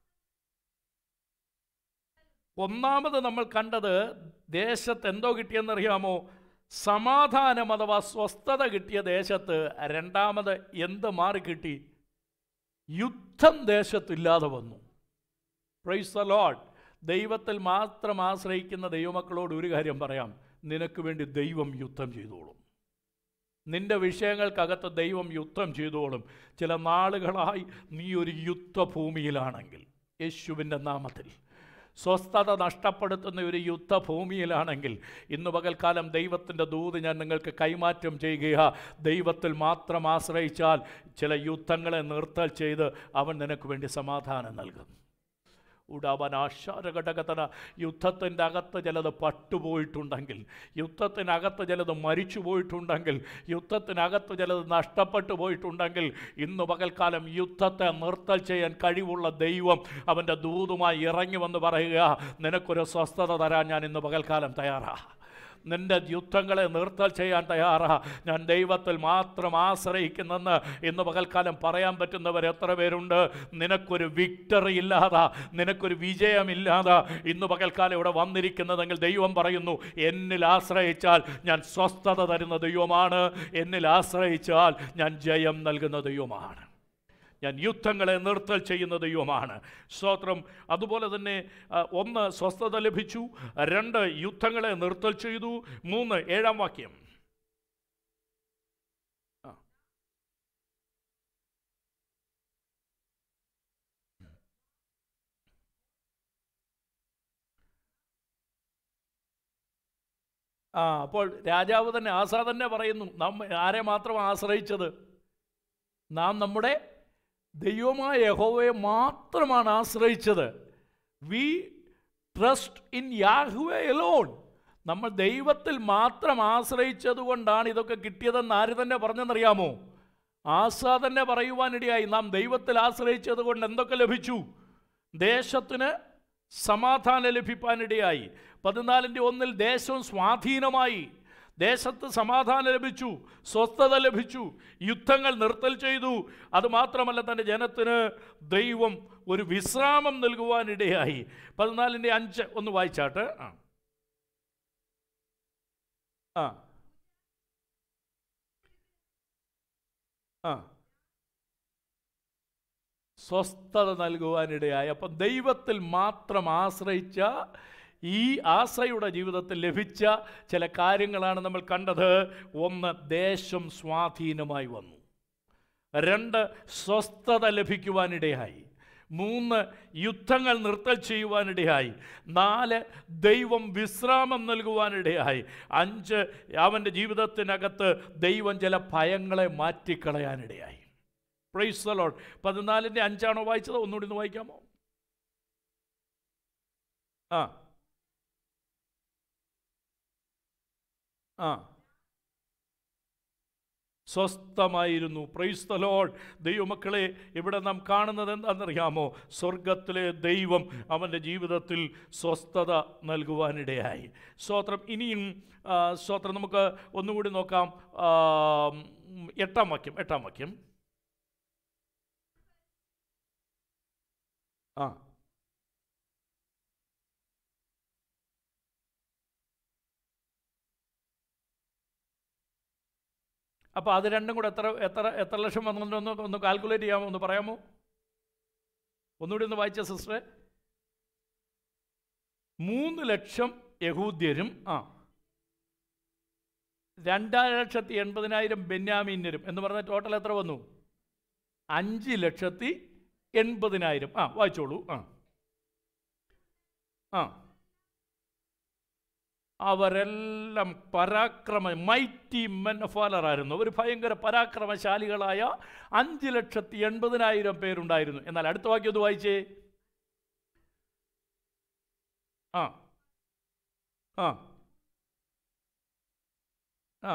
ഒന്നാമത് നമ്മൾ കണ്ടത് ദേശത്ത് എന്തോ കിട്ടിയെന്നറിയാമോ സമാധാനം അഥവാ സ്വസ്ഥത കിട്ടിയ ദേശത്ത് രണ്ടാമത് എന്ത് മാറി കിട്ടി യുദ്ധം ദേശത്തില്ലാതെ വന്നു പ്രൈസ് ദ ലോഡ് ദൈവത്തിൽ മാത്രം ആശ്രയിക്കുന്ന ദൈവമക്കളോട് ഒരു കാര്യം പറയാം നിനക്ക് വേണ്ടി ദൈവം യുദ്ധം ചെയ്തോളും നിന്റെ വിഷയങ്ങൾക്കകത്ത് ദൈവം യുദ്ധം ചെയ്തോളും ചില നാളുകളായി നീ ഒരു യുദ്ധഭൂമിയിലാണെങ്കിൽ യേശുവിൻ്റെ നാമത്തിൽ സ്വസ്ഥത നഷ്ടപ്പെടുത്തുന്ന ഒരു യുദ്ധഭൂമിയിലാണെങ്കിൽ ഇന്ന് പകൽക്കാലം ദൈവത്തിൻ്റെ ദൂത് ഞാൻ നിങ്ങൾക്ക് കൈമാറ്റം ചെയ്യുക ദൈവത്തിൽ മാത്രം ആശ്രയിച്ചാൽ ചില യുദ്ധങ്ങളെ നിർത്തൽ ചെയ്ത് അവൻ നിനക്ക് വേണ്ടി സമാധാനം നൽകും ഉടാപനാശാരഘടകത്തന യുദ്ധത്തിൻ്റെ അകത്ത് ചിലത് പട്ടുപോയിട്ടുണ്ടെങ്കിൽ യുദ്ധത്തിനകത്ത് ചിലത് മരിച്ചു പോയിട്ടുണ്ടെങ്കിൽ യുദ്ധത്തിനകത്ത് ചിലത് നഷ്ടപ്പെട്ടു പോയിട്ടുണ്ടെങ്കിൽ ഇന്ന് പകൽക്കാലം യുദ്ധത്തെ നിർത്തൽ ചെയ്യാൻ കഴിവുള്ള ദൈവം അവൻ്റെ ദൂതുമായി ഇറങ്ങി വന്ന് പറയുക നിനക്കൊരു സ്വസ്ഥത തരാൻ ഞാൻ ഇന്ന് പകൽക്കാലം തയ്യാറാണ് നിന്റെ യുദ്ധങ്ങളെ നിർത്തൽ ചെയ്യാൻ തയ്യാറാ ഞാൻ ദൈവത്തിൽ മാത്രം ആശ്രയിക്കുന്നെന്ന് ഇന്ന് പകൽക്കാലം പറയാൻ പറ്റുന്നവർ എത്ര പേരുണ്ട് നിനക്കൊരു വിക്ടറി ഇല്ലാതെ നിനക്കൊരു വിജയമില്ലാതെ ഇന്ന് പകൽക്കാലം ഇവിടെ വന്നിരിക്കുന്നതെങ്കിൽ ദൈവം പറയുന്നു എന്നിൽ ആശ്രയിച്ചാൽ ഞാൻ സ്വസ്ഥത തരുന്ന ദൈവമാണ് എന്നിൽ ആശ്രയിച്ചാൽ ഞാൻ ജയം നൽകുന്ന ദൈവമാണ് ഞാൻ യുദ്ധങ്ങളെ നിർത്തൽ ചെയ്യുന്ന ദൈവമാണ് സ്തോത്രം അതുപോലെ തന്നെ ആ, ഒന്ന് സ്വസ്ഥത ലഭിച്ചു രണ്ട് യുദ്ധങ്ങളെ നിർത്തൽ ചെയ്തു മൂന്ന് ഏഴാം വാക്യം ആ. ആ അപ്പോൾ രാജാവ് തന്നെ ആസാ തന്നെ പറയുന്നു നാം ആരെ മാത്രം ആശ്രയിച്ചത് നാം നമ്മുടെ ദൈവമായ യഹോവയെ മാത്രമാണ് ആശ്രയിച്ചത് we trust in Yahweh alone നമ്മൾ ദൈവത്തിൽ മാത്രം ആശ്രയിച്ചത് കൊണ്ടാണ് ഇതൊക്കെ കിട്ടിയതെന്ന് ആര് തന്നെ പറഞ്ഞെന്നറിയാമോ ആസ തന്നെ പറയുവാനിടയായി നാം ദൈവത്തിൽ ആശ്രയിച്ചത് കൊണ്ട് എന്തൊക്കെ ലഭിച്ചു ദേശത്തിന് സമാധാനം ലഭിപ്പാനിടയായി പതിനാലിൻ്റെ ഒന്നിൽ ദേശം സ്വാധീനമായി ദേശത്ത് സമാധാനം ലഭിച്ചു സ്വസ്ഥത ലഭിച്ചു യുദ്ധങ്ങൾ നിർത്തൽ ചെയ്തു അതുമാത്രമല്ല തൻ്റെ ജനത്തിന് ദൈവം ഒരു വിശ്രാമം നൽകുവാനിടയായി പതിനാലിൻ്റെ അഞ്ച് ഒന്ന് വായിച്ചാട്ട് ആ ആ ആ സ്വസ്ഥത നൽകുവാനിടയായി അപ്പം ദൈവത്തിൽ മാത്രം ആശ്രയിച്ച ഈ ആശ്രയുടെ ജീവിതത്തിൽ ലഭിച്ച ചില കാര്യങ്ങളാണ് നമ്മൾ കണ്ടത് ഒന്ന് ദേശം സ്വാധീനമായി വന്നു രണ്ട് സ്വസ്ഥത ലഭിക്കുവാനിടയായി മൂന്ന് യുദ്ധങ്ങൾ നിർത്തൽ ചെയ്യുവാനിടയായി നാല് ദൈവം വിശ്രാമം നൽകുവാനിടയായി അഞ്ച് അവൻ്റെ ജീവിതത്തിനകത്ത് ദൈവം ചില ഭയങ്ങളെ മാറ്റിക്കളയാനിടയായി പ്രൈസ് ദ ലോർഡ് പതിനാലിൻ്റെ അഞ്ചാണോ വായിച്ചത് ഒന്നുകൂടി ഒന്ന് വായിക്കാമോ ആ ആ സ്വസ്ഥമായിരുന്നു പ്രൈസ് ദ ലോർഡ് ദൈവമക്കളെ ഇവിടെ നാം കാണുന്നത് എന്താണെന്നറിയാമോ സ്വർഗത്തിലെ ദൈവം അവൻ്റെ ജീവിതത്തിൽ സ്വസ്ഥത നൽകുവാനിടയായി സ്തോത്രം ഇനിയും ആ, സ്തോത്രം നമുക്ക് ഒന്നുകൂടി നോക്കാം ആ, ഉം, എട്ടാം വാക്യം എട്ടാം വാക്യം ആ അപ്പോൾ അത് രണ്ടും കൂടെ എത്ര എത്ര എത്ര ലക്ഷം വന്നിട്ടുണ്ടോ ഒന്ന് കാൽക്കുലേറ്റ് ചെയ്യാമോ ഒന്ന് പറയാമോ ഒന്നുകൂടി ഒന്ന് വായിച്ച സിസ്റ്ററെ മൂന്ന് ലക്ഷം യഹൂദ്യരും ആ രണ്ടായിരം ലക്ഷത്തി എൺപതിനായിരം ബെന്യാമീന്യരും എന്ന് പറഞ്ഞ ടോട്ടൽ എത്ര വന്നു അഞ്ച് ലക്ഷത്തി എൺപതിനായിരം ആ വായിച്ചോളൂ ആ ആ അവരെല്ലാം പരാക്രമ മൈറ്റി മെൻ ഫാലറായിരുന്നു ഒരു ഭയങ്കര പരാക്രമശാലികളായ അഞ്ച് ലക്ഷത്തി എൺപതിനായിരം പേരുണ്ടായിരുന്നു എന്നാൽ അടുത്ത വാക്യം ഒന്ന് വായിച്ചേ ആ ആ ആ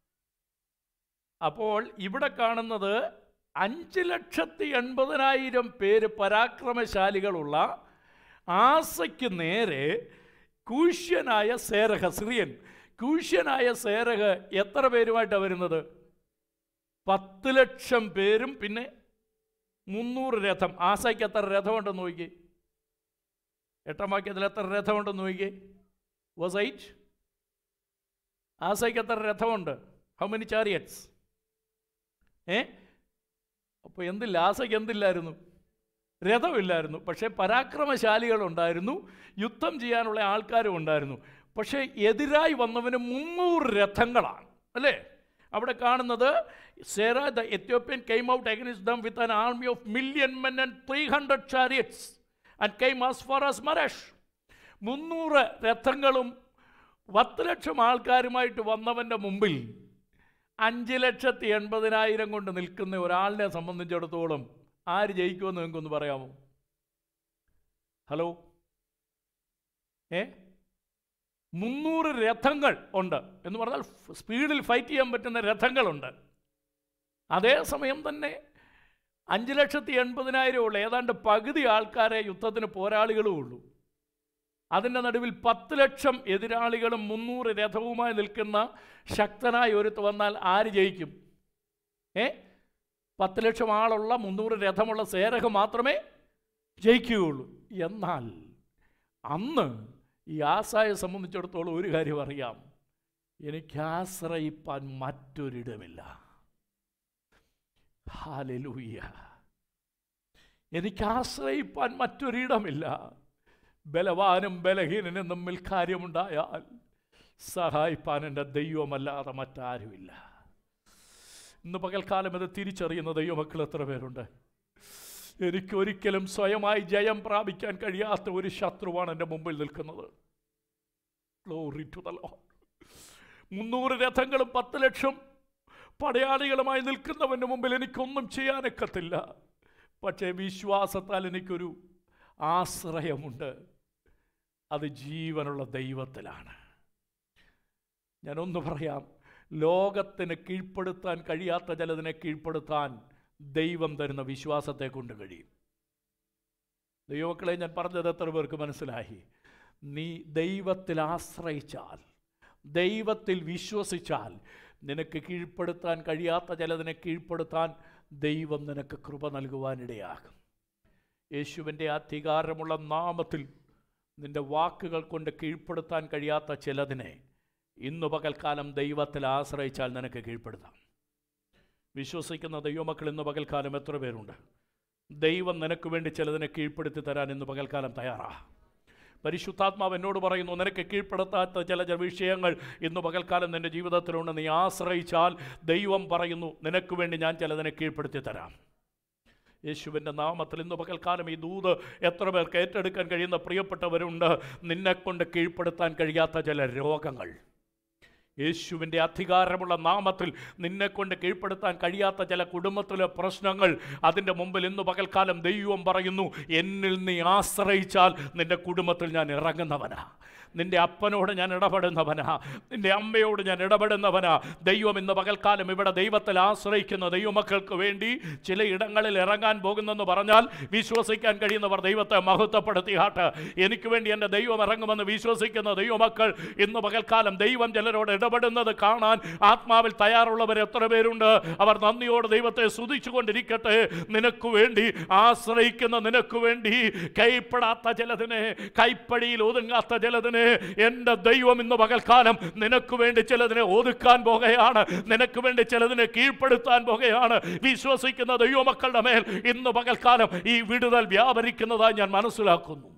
അപ്പോൾ ഇവിടെ കാണുന്നത് അഞ്ച് ലക്ഷത്തി എൺപതിനായിരം പേര് പരാക്രമശാലികളുള്ള ആസയ്ക്ക് നേരെ കൂഷ്യനായ സേരഹ സിറിയൻ കൂഷ്യനായ സേരഹ എത്ര പേരുമായിട്ടാണ് വരുന്നത് പത്ത് ലക്ഷം പേരും പിന്നെ മുന്നൂറ് രഥം ആസയ്ക്ക് എത്ര രഥമുണ്ടെന്ന് നോക്കിയേ എട്ടാം വാക്യത്തിൽ എത്ര രഥമുണ്ടെന്ന് നോക്കിയേ വാസ് ഐറ്റ് ആസയ്ക്ക് എത്ര രഥമുണ്ട് ഹൗ മെനി ചാരിയറ്റ്സ് ഏ അപ്പോൾ എന്തില്ല ആസയ്ക്ക് എന്തില്ലായിരുന്നു രഥമില്ലായിരുന്നു പക്ഷേ പരാക്രമശാലികളുണ്ടായിരുന്നു യുദ്ധം ചെയ്യാനുള്ള ആൾക്കാരും ഉണ്ടായിരുന്നു പക്ഷേ എതിരായി വന്നവന് മുന്നൂറ് രഥങ്ങളാണ് അല്ലേ അവിടെ കാണുന്നത് Zerah the Ethiopian came out against them with an army of million men and three hundred chariots and came as far as Mareshah മുന്നൂറ് രഥങ്ങളും പത്ത് ലക്ഷം ആൾക്കാരുമായിട്ട് വന്നവൻ്റെ മുമ്പിൽ അഞ്ച് ലക്ഷത്തി എൺപതിനായിരം കൊണ്ട് നിൽക്കുന്ന ഒരാളിനെ സംബന്ധിച്ചിടത്തോളം ആര് ജയിക്കുമെന്ന് നിങ്ങൾക്കൊന്ന് പറയാമോ ഹലോ ഏ മുന്നൂറ് രഥങ്ങൾ ഉണ്ട് എന്ന് പറഞ്ഞാൽ സ്പീഡിൽ ഫൈറ്റ് ചെയ്യാൻ പറ്റുന്ന രഥങ്ങളുണ്ട് അതേസമയം തന്നെ അഞ്ച് ലക്ഷത്തി എൺപതിനായിരം ഉള്ള ഏതാണ്ട് പകുതി ആൾക്കാരെ യുദ്ധത്തിന് പോരാളികളും ഉള്ളൂ അതിൻ്റെ നടുവിൽ പത്ത് ലക്ഷം എതിരാളികളും മുന്നൂറ് രഥവുമായി നിൽക്കുന്ന ശക്തനായ ഒരുത്ത് വന്നാൽ ആര് ജയിക്കും ഏ പത്ത് ലക്ഷം ആളുള്ള മുന്നൂറ് രഥമുള്ള സേരഹ മാത്രമേ ജയിക്കുകയുള്ളൂ എന്നാൽ അന്ന് ഈ ആസായെ സംബന്ധിച്ചിടത്തോളം ഒരു കാര്യം അറിയാം എനിക്ക് ആശ്രയിപ്പാൻ മറ്റൊരിടമില്ല ഹാലലൂയ്യ എനിക്ക് ആശ്രയിപ്പാൻ മറ്റൊരിടമില്ല ബലവാനും ബലഹീനനും തമ്മിൽ കാര്യമുണ്ടായാൽ സഹായിപ്പാൻ എൻ്റെ ദൈവമല്ലാതെ മറ്റാരുമില്ല ഇന്ന് പകൽക്കാലം ഇത് തിരിച്ചറിയുന്ന ദൈവമക്കൾ എത്ര പേരുണ്ട് എനിക്ക് ഒരിക്കലും സ്വയമായി ജയം പ്രാപിക്കാൻ കഴിയാത്ത ഒരു ശത്രുവാണ് എൻ്റെ മുമ്പിൽ നിൽക്കുന്നത് Glory to the Lord. മുന്നൂറ് രഥങ്ങളും പത്ത് ലക്ഷം പടയാളികളുമായി നിൽക്കുന്നവൻ്റെ മുമ്പിൽ എനിക്കൊന്നും ചെയ്യാനൊക്കത്തില്ല പക്ഷേ വിശ്വാസത്താൽ എനിക്കൊരു ആശ്രയമുണ്ട് അത് ജീവനുള്ള ദൈവത്തിലാണ് ഞാനൊന്ന് പറയാം ലോകത്തിന് കീഴ്പ്പെടുത്താൻ കഴിയാത്ത ചിലതിനെ കീഴ്പ്പെടുത്താൻ ദൈവം തരുന്ന വിശ്വാസത്തെ കൊണ്ട് കഴിയും ദൈവമക്കളെ ഞാൻ പറഞ്ഞത് എത്ര പേർക്ക് മനസ്സിലായി നീ ദൈവത്തിൽ ആശ്രയിച്ചാൽ ദൈവത്തിൽ വിശ്വസിച്ചാൽ നിനക്ക് കീഴ്പ്പെടുത്താൻ കഴിയാത്ത ചിലതിനെ കീഴ്പ്പെടുത്താൻ ദൈവം നിനക്ക് കൃപ നൽകുവാനിടയാകും യേശുവിൻ്റെ അധികാരമുള്ള നാമത്തിൽ നിന്റെ വാക്കുകൾ കൊണ്ട് കീഴ്പ്പെടുത്താൻ കഴിയാത്ത ചിലതിനെ ഇന്നു പകൽക്കാലം ദൈവത്തിൽ ആശ്രയിച്ചാൽ നിനക്ക് കീഴ്പ്പെടുത്താം വിശ്വസിക്കുന്ന ദൈവമക്കൾ ഇന്ന് പകൽക്കാലം എത്ര പേരുണ്ട് ദൈവം നിനക്ക് വേണ്ടി ചിലതിനെ കീഴ്പ്പെടുത്തി തരാൻ ഇന്ന് പകൽക്കാലം തയ്യാറാ പരിശുദ്ധാത്മാവ് എന്നോട് പറയുന്നു നിനക്ക് കീഴ്പ്പെടുത്താത്ത ചില ചില വിഷയങ്ങൾ ഇന്ന് പകൽക്കാലം നിൻ്റെ ജീവിതത്തിലുണ്ട് നീ ആശ്രയിച്ചാൽ ദൈവം പറയുന്നു നിനക്ക് വേണ്ടി ഞാൻ ചിലതിനെ കീഴ്പ്പെടുത്തി തരാം യേശുവിൻ്റെ നാമത്തിൽ ഇന്ന് പകൽക്കാലം ഈ ദൂത് എത്ര പേർക്ക് ഏറ്റെടുക്കാൻ കഴിയുന്ന പ്രിയപ്പെട്ടവരുണ്ട് നിന്നെക്കൊണ്ട് കീഴ്പ്പെടുത്താൻ കഴിയാത്ത ചില രോഗങ്ങൾ യേശുവിൻ്റെ അധികാരമുള്ള നാമത്തിൽ നിന്നെക്കൊണ്ട് കീഴ്പ്പെടുത്താൻ കഴിയാത്ത ചില കുടുംബത്തിലെ പ്രശ്നങ്ങൾ അതിൻ്റെ മുമ്പിൽ ഇന്ന് പകൽക്കാലം ദൈവം പറയുന്നു എന്നിൽ നീ ആശ്രയിച്ചാൽ നിന്റെ കുടുംബത്തിൽ ഞാൻ ഇറങ്ങുന്നവനാ നിന്റെ അപ്പനോട് ഞാൻ ഇടപെടുന്നവനാ നിന്റെ അമ്മയോട് ഞാൻ ഇടപെടുന്നവനാ ദൈവം ഇന്ന് പകൽക്കാലം ഇവിടെ ദൈവത്തിൽ ആശ്രയിക്കുന്ന ദൈവമക്കൾക്ക് വേണ്ടി ചില ഇടങ്ങളിൽ ഇറങ്ങാൻ പോകുന്നെന്ന് പറഞ്ഞാൽ വിശ്വസിക്കാൻ കഴിയുന്നവർ ദൈവത്തെ മഹത്വപ്പെടുത്തിയാട്ട് എനിക്ക് വേണ്ടി എൻ്റെ ദൈവം ഇറങ്ങുമെന്ന് വിശ്വസിക്കുന്ന ദൈവമക്കൾ ഇന്ന് പകൽക്കാലം ദൈവം ചിലരോട് ഇടപെടുന്നത് കാണാൻ ആത്മാവിൽ തയ്യാറുള്ളവർ എത്ര പേരുണ്ട് അവർ നന്ദിയോട് ദൈവത്തെ സ്തുതിച്ചുകൊണ്ടിരിക്കട്ടെ നിനക്ക് വേണ്ടി ആശ്രയിക്കുന്ന നിനക്ക് വേണ്ടി കൈപ്പെടാത്ത ചിലതിനെ കൈപ്പടിയിൽ ഒതുങ്ങാത്ത ചിലതിനെ എൻ്റെ ദൈവം ഇന്ന് പകൽക്കാലം നിനക്ക് വേണ്ടി ചിലതിനെ ഒതുക്കാൻ പോകുകയാണ് നിനക്ക് വേണ്ടി ചിലതിനെ കീഴ്പ്പെടുത്താൻ പോകുകയാണ് വിശ്വസിക്കുന്ന ദൈവമക്കളുടെ മേൽ ഇന്ന് പകൽക്കാലം ഈ വിടുതൽ വ്യാപരിക്കുന്നതായി ഞാൻ മനസ്സിലാക്കുന്നു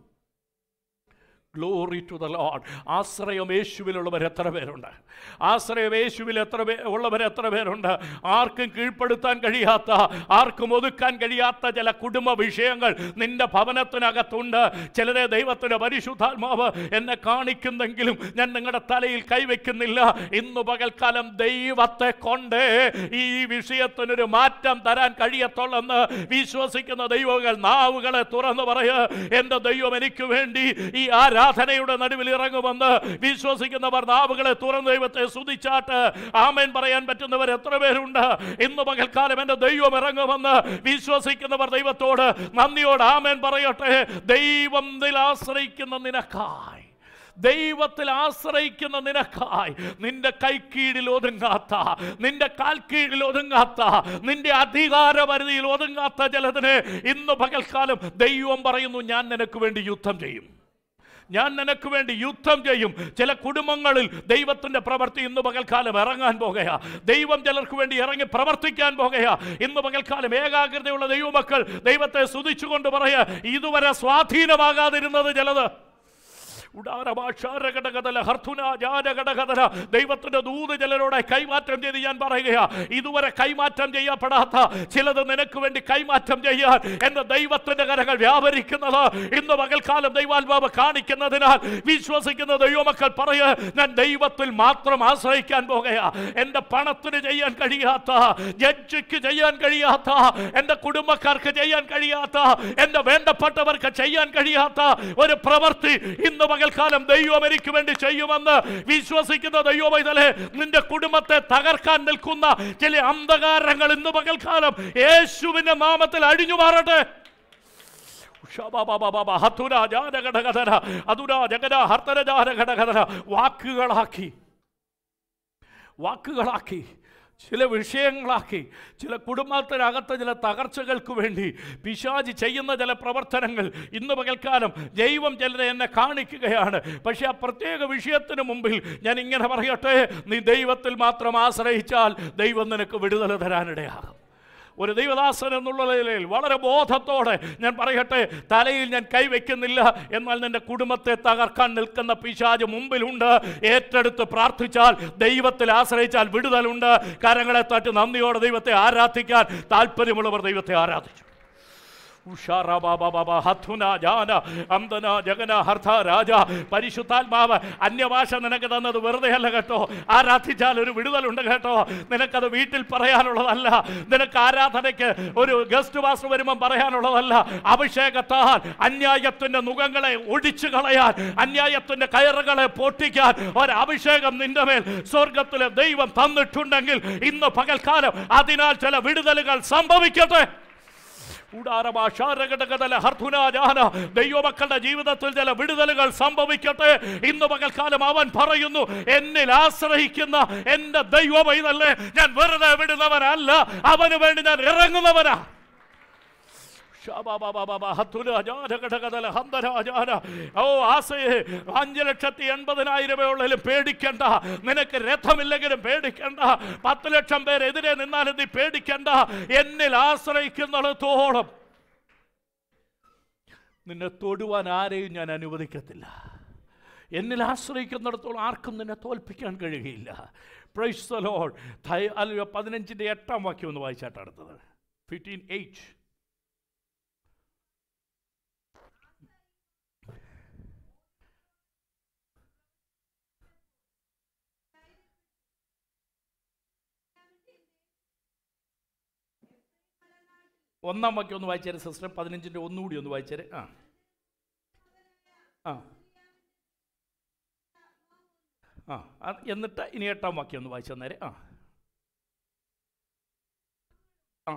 ഗ്ലോറി ടു ദ ലോഡ് ആശ്രയം യേശുവിലുള്ളവർ എത്ര പേരുണ്ട് ആശ്രയം യേശുവിൽ എത്ര പേ ഉള്ളവർ എത്ര പേരുണ്ട് ആർക്കും കീഴ്പ്പെടുത്താൻ കഴിയാത്ത ആർക്കും ഒതുക്കാൻ കഴിയാത്ത ചില കുടുംബ വിഷയങ്ങൾ നിന്റെ ഭവനത്തിനകത്തുണ്ട് ചിലരെ ദൈവത്തിൻ്റെ പരിശുദ്ധാത്മാവ് എന്നെ കാണിക്കുന്നെങ്കിലും ഞാൻ നിങ്ങളുടെ തലയിൽ കൈവയ്ക്കുന്നില്ല ഇന്ന് പകൽക്കാലം ദൈവത്തെ കൊണ്ട് ഈ വിഷയത്തിനൊരു മാറ്റം തരാൻ കഴിയത്തുള്ളെന്ന് വിശ്വസിക്കുന്ന ദൈവങ്ങൾ നാവുകളെ തുറന്നു പറയുക എൻ്റെ ദൈവം എനിക്ക് വേണ്ടി ഈ ആരാധനയുടെ നടുവിൽ ഇറങ്ങുമെന്ന് വിശ്വസിക്കുന്നവർ നാവുകളെ തുറന്ന് ദൈവത്തെ സ്തുതിച്ചാട്ട് ആമേൻ പറയാൻ പറ്റുന്നവർ എത്ര പേരുണ്ട് ഇന്ന് പകൽക്കാലം എൻ്റെ ദൈവം ഇറങ്ങുമെന്ന് വിശ്വസിക്കുന്നവർ ദൈവത്തോട് നന്ദിയോട് ആമേൻ പറയട്ടെ ദൈവം ഇതിൽ ആശ്രയിക്കുന്ന നിനക്കായി ദൈവത്തിൽ ആശ്രയിക്കുന്ന നിനക്കായി നിന്റെ കൈക്കീഴിൽ ഒതുങ്ങാത്ത നിന്റെ കാൽക്കീഴിൽ ഒതുങ്ങാത്ത നിന്റെ അധികാരപരിധിയിൽ ഒതുങ്ങാത്ത ചിലതിന് ഇന്ന് പകൽക്കാലം ദൈവം പറയുന്നു ഞാൻ നിനക്ക് വേണ്ടി യുദ്ധം ചെയ്യും ഞാൻ നിനക്ക് വേണ്ടി യുദ്ധം ചെയ്യും ചില കുടുംബങ്ങളിൽ ദൈവത്തിന്റെ പ്രവൃത്തി ഇന്ന് പകൽക്കാലം ഇറങ്ങാൻ പോകുകയാ ദൈവം ചിലർക്ക് വേണ്ടി ഇറങ്ങി പ്രവർത്തിക്കാൻ പോകുകയാ ഇന്ന് പകൽക്കാലം ഏകാഗ്രതയുള്ള ദൈവമക്കൾ ദൈവത്തെ സ്തുതിച്ചുകൊണ്ട് പറയാ ഇതുവരെ സ്വാധീനമാകാതിരുന്നത് ചിലത് ഉടാരഭാഷാരഘടകതല ഹർത്തുന ജാരഘടകതല ദൈവത്തിന്റെ ദൂത് ചിലരോട് കൈമാറ്റം ചെയ്ത് ഞാൻ പറയുകയാ ഇതുവരെ കൈമാറ്റം ചെയ്യപ്പെടാത്ത ചിലത് നിനക്ക് വേണ്ടി കൈമാറ്റം ചെയ്യാൻ എന്റെ ദൈവത്തിന്റെ കരകൾ വ്യാപരിക്കുന്നത് ഇന്ന് പകൽക്കാലം ദൈവാത്മാവ് കാണിക്കുന്നതിനാൽ വിശ്വസിക്കുന്ന ദൈവമക്കൾ പറയ ഞാൻ ദൈവത്തിൽ മാത്രം ആശ്രയിക്കാൻ പോകുകയാ എന്റെ പണത്തിന് ചെയ്യാൻ കഴിയാത്ത ജഡ്ജിക്ക് ചെയ്യാൻ കഴിയാത്ത എന്റെ കുടുംബക്കാർക്ക് ചെയ്യാൻ കഴിയാത്ത എന്റെ വേണ്ടപ്പെട്ടവർക്ക് ചെയ്യാൻ കഴിയാത്ത ഒരു പ്രവൃത്തി ഇന്ന് പകൽക്കാലം ദൈവം എനിക്ക് വേണ്ടി ചെയ്യുമെന്ന് വിശ്വസിക്കുന്ന ദൈവമൈതലെ നിന്റെ കുടുംബത്തെ തകർക്കാൻ നിൽക്കുന്ന ചില അന്ധകാരങ്ങൾ ഇന്ന് പകൽക്കാലം യേശുവിന്റെ നാമത്തിൽ അഴിഞ്ഞു മാറട്ടെ ഉഷാബാബാബാബാ, ഹതുരാ ജാനഘടകധര, അതുരാ ജഗര ഹർത്തര ജാനഘടകധര. വാക്കുകളാക്കി വാക്കുകളാക്കി ചില വിഷയങ്ങളാക്കി ചില കുടുംബത്തിനകത്ത് ചില തകർച്ചകൾക്ക് വേണ്ടി പിശാജി ചെയ്യുന്ന ചില പ്രവർത്തനങ്ങൾ ഇന്ന് പകൽക്കാലം ദൈവം ചിലരെ എന്നെ കാണിക്കുകയാണ് പക്ഷെ ആ പ്രത്യേക വിഷയത്തിന് മുമ്പിൽ ഞാൻ ഇങ്ങനെ പറയട്ടെ നീ ദൈവത്തിൽ മാത്രം ആശ്രയിച്ചാൽ ദൈവം നിനക്ക് വിടുതൽ തരാനിടയാകും ഒരു ദൈവദാസൻ എന്നുള്ള നിലയിൽ വളരെ ബോധത്തോടെ ഞാൻ പറയട്ടെ തലയിൽ ഞാൻ കൈവയ്ക്കുന്നില്ല എന്നാൽ നിന്റെ കുടുംബത്തെ തകർക്കാൻ നിൽക്കുന്ന പിശാജ് മുമ്പിലുണ്ട് ഏറ്റെടുത്ത് പ്രാർത്ഥിച്ചാൽ ദൈവത്തിൽ ആശ്രയിച്ചാൽ വിടുതലുണ്ട് കരങ്ങളെ തട്ടി നന്ദിയോടെ ദൈവത്തെ ആരാധിക്കാൻ താല്പര്യമുള്ളവർ ദൈവത്തെ ആരാധിച്ചു ഉഷാറാബാബാബാ ഹത്തുന ജാന അന്തന ജഗന ഹർഥ രാജ പരിശുദ്ധാത്മാവ് അന്യഭാഷ നിനക്ക് തന്നത് വെറുതെ അല്ല കേട്ടോ ആരാധിച്ചാൽ ഒരു വിടുതലുണ്ട് കേട്ടോ നിനക്കത് വീട്ടിൽ പറയാനുള്ളതല്ല നിനക്ക് ആരാധനയ്ക്ക് ഒരു ഗസ്റ്റ് മാസ്റ്റർ വരുമ്പം പറയാനുള്ളതല്ല അഭിഷേകത്താൽ അന്യായത്തിന്റെ മുഖങ്ങളെ ഒടിച്ചു കളയാൻ അന്യായത്തിന്റെ കയറുകളെ പൊട്ടിക്കാൻ ഒരു അഭിഷേകം നിന്റെ മേൽ സ്വർഗത്തിലെ ദൈവം തന്നിട്ടുണ്ടെങ്കിൽ ഇന്ന് പകൽക്കാലം അതിനാൽ ചില വിടുതലുകൾ സംഭവിക്കട്ടെ ഉടാരഭാഷാരഘടകതല ഹർധുനാജാന ദൈവമക്കളുടെ ജീവിതത്തിൽ ചില വിടുതലുകൾ സംഭവിക്കട്ടെ ഇന്ന് പകൽക്കാലം അവൻ പറയുന്നു എന്നിൽ ആശ്രയിക്കുന്ന എന്റെ ദൈവമൈതല്ലേ ഞാൻ വെറുതെ വിടുന്നവനല്ല അവന് വേണ്ടി ഞാൻ ഇറങ്ങുന്നവനാ ശാബാബാബാബാ ഹത്തുരാജാരഘടകതല ഹന്തരാജാന. ഓ ആസയെ അഞ്ച് ലക്ഷത്തി എൺപതിനായിരമേ ഉള്ളതിലും പേടിക്കണ്ട നിനക്ക് രഥമില്ലെങ്കിലും പേടിക്കണ്ട പത്ത് ലക്ഷം പേരെതിരെ നിന്നാലും നീ പേടിക്കണ്ട എന്നിൽ ആശ്രയിക്കുന്നിടത്തോളം നിന്നെ തൊടുവാൻ ആരെയും ഞാൻ അനുവദിക്കത്തില്ല എന്നിൽ ആശ്രയിക്കുന്നിടത്തോളം ആർക്കും നിന്നെ തോൽപ്പിക്കാൻ കഴിയുകയില്ല പ്രൈസ് ദ ലോർഡ് അല്ല പതിനഞ്ചിൻ്റെ എട്ടാം വാക്യം ഒന്ന് വായിച്ചാട്ട് അടുത്തത് ഫിഫ്റ്റീൻ എയ്റ്റ് ഒന്നാം വാക്യം ഒന്ന് വായിച്ചേരെ സിസ്റ്റർ പതിനഞ്ചിൻ്റെ ഒന്നുകൂടി ഒന്ന് വായിച്ചേരെ ആ ആ ആ അത് എന്നിട്ട് ഇനി എട്ടാം വാക്യം ഒന്ന് വായിച്ചു തന്നേരെ ആ ആ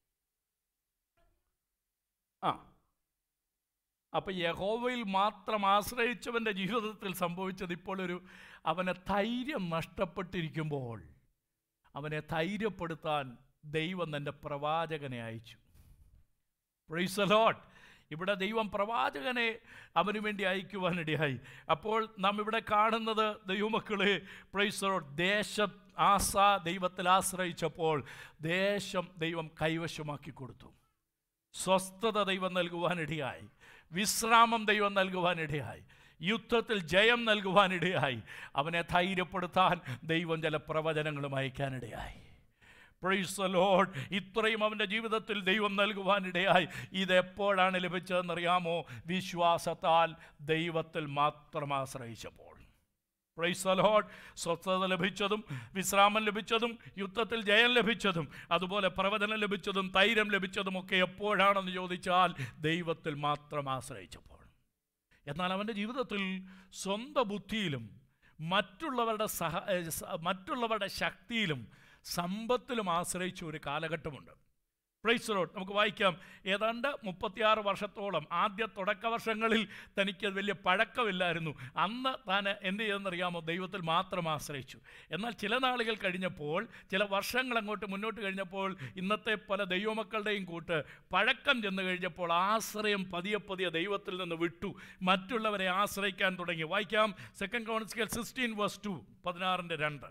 ആ അപ്പം യഹോവയിൽ മാത്രം ആശ്രയിച്ചവൻ്റെ ജീവിതത്തിൽ സംഭവിച്ചത് ഇപ്പോൾ ഒരു അവനെ ധൈര്യം നഷ്ടപ്പെട്ടിരിക്കുമ്പോൾ അവനെ ധൈര്യപ്പെടുത്താൻ ദൈവം തൻ്റെ പ്രവാചകനെ അയച്ചു പ്രൈസ് ലോട്ട് ഇവിടെ ദൈവം പ്രവാചകനെ അവന് വേണ്ടി അയക്കുവാനിടയായി അപ്പോൾ നാം ഇവിടെ കാണുന്നത് ദൈവമക്കളെ പ്രൈസ് ലോട്ട് ദേശം ആസ ദൈവത്തിൽ ആശ്രയിച്ചപ്പോൾ ദേശം ദൈവം കൈവശമാക്കി കൊടുത്തു സ്വസ്ഥത ദൈവം നൽകുവാനിടയായി വിശ്രാമം ദൈവം നൽകുവാനിടയായി യുദ്ധത്തിൽ ജയം നൽകുവാനിടയായി അവനെ ധൈര്യപ്പെടുത്താൻ ദൈവം ചില പ്രവചനങ്ങളും അയക്കാനിടയായി പ്രൈസ് ലോഡ് ഇത്രയും അവൻ്റെ ജീവിതത്തിൽ ദൈവം നൽകുവാനിടയായി ഇതെപ്പോഴാണ് ലഭിച്ചതെന്നറിയാമോ വിശ്വാസത്താൽ ദൈവത്തിൽ മാത്രം ആശ്രയിച്ചപ്പോൾ പ്രൈസ് ലോഡ് സ്വസ്ഥത ലഭിച്ചതും വിശ്രാമം ലഭിച്ചതും യുദ്ധത്തിൽ ജയം ലഭിച്ചതും അതുപോലെ പ്രവചനം ലഭിച്ചതും ധൈര്യം ലഭിച്ചതും ഒക്കെ എപ്പോഴാണെന്ന് ചോദിച്ചാൽ ദൈവത്തിൽ മാത്രം ആശ്രയിച്ചപ്പോൾ എന്നാൽ അവൻ്റെ ജീവിതത്തിൽ സ്വന്തം ബുദ്ധിയിലും മറ്റുള്ളവരുടെ സഹ ഏ, സ- മറ്റുള്ളവരുടെ ശക്തിയിലും സമ്പത്തിലും ആശ്രയിച്ച ഒരു കാലഘട്ടമുണ്ട് പ്രൈസ് ലോട്ട് നമുക്ക് വായിക്കാം ഏതാണ്ട് മുപ്പത്തിയാറ് വർഷത്തോളം ആദ്യ തുടക്ക വർഷങ്ങളിൽ തനിക്ക് വലിയ പഴക്കമില്ലായിരുന്നു അന്ന് താൻ എന്ത് ചെയ്തെന്നറിയാമോ ദൈവത്തിൽ മാത്രം ആശ്രയിച്ചു എന്നാൽ ചില നാളുകൾ കഴിഞ്ഞപ്പോൾ ചില വർഷങ്ങൾ അങ്ങോട്ട് മുന്നോട്ട് കഴിഞ്ഞപ്പോൾ ഇന്നത്തെ പല ദൈവമക്കളുടെയും കൂട്ട് പഴക്കം ചെന്ന് കഴിഞ്ഞപ്പോൾ ആശ്രയം പതിയെ പതിയെ ദൈവത്തിൽ നിന്ന് വിട്ടു മറ്റുള്ളവരെ ആശ്രയിക്കാൻ തുടങ്ങി വായിക്കാം സെക്കൻഡ് കോൺസിക്കൽ സിക്സ്റ്റീൻ വേഴ്സ് ടു പതിനാറിൻ്റെ രണ്ട്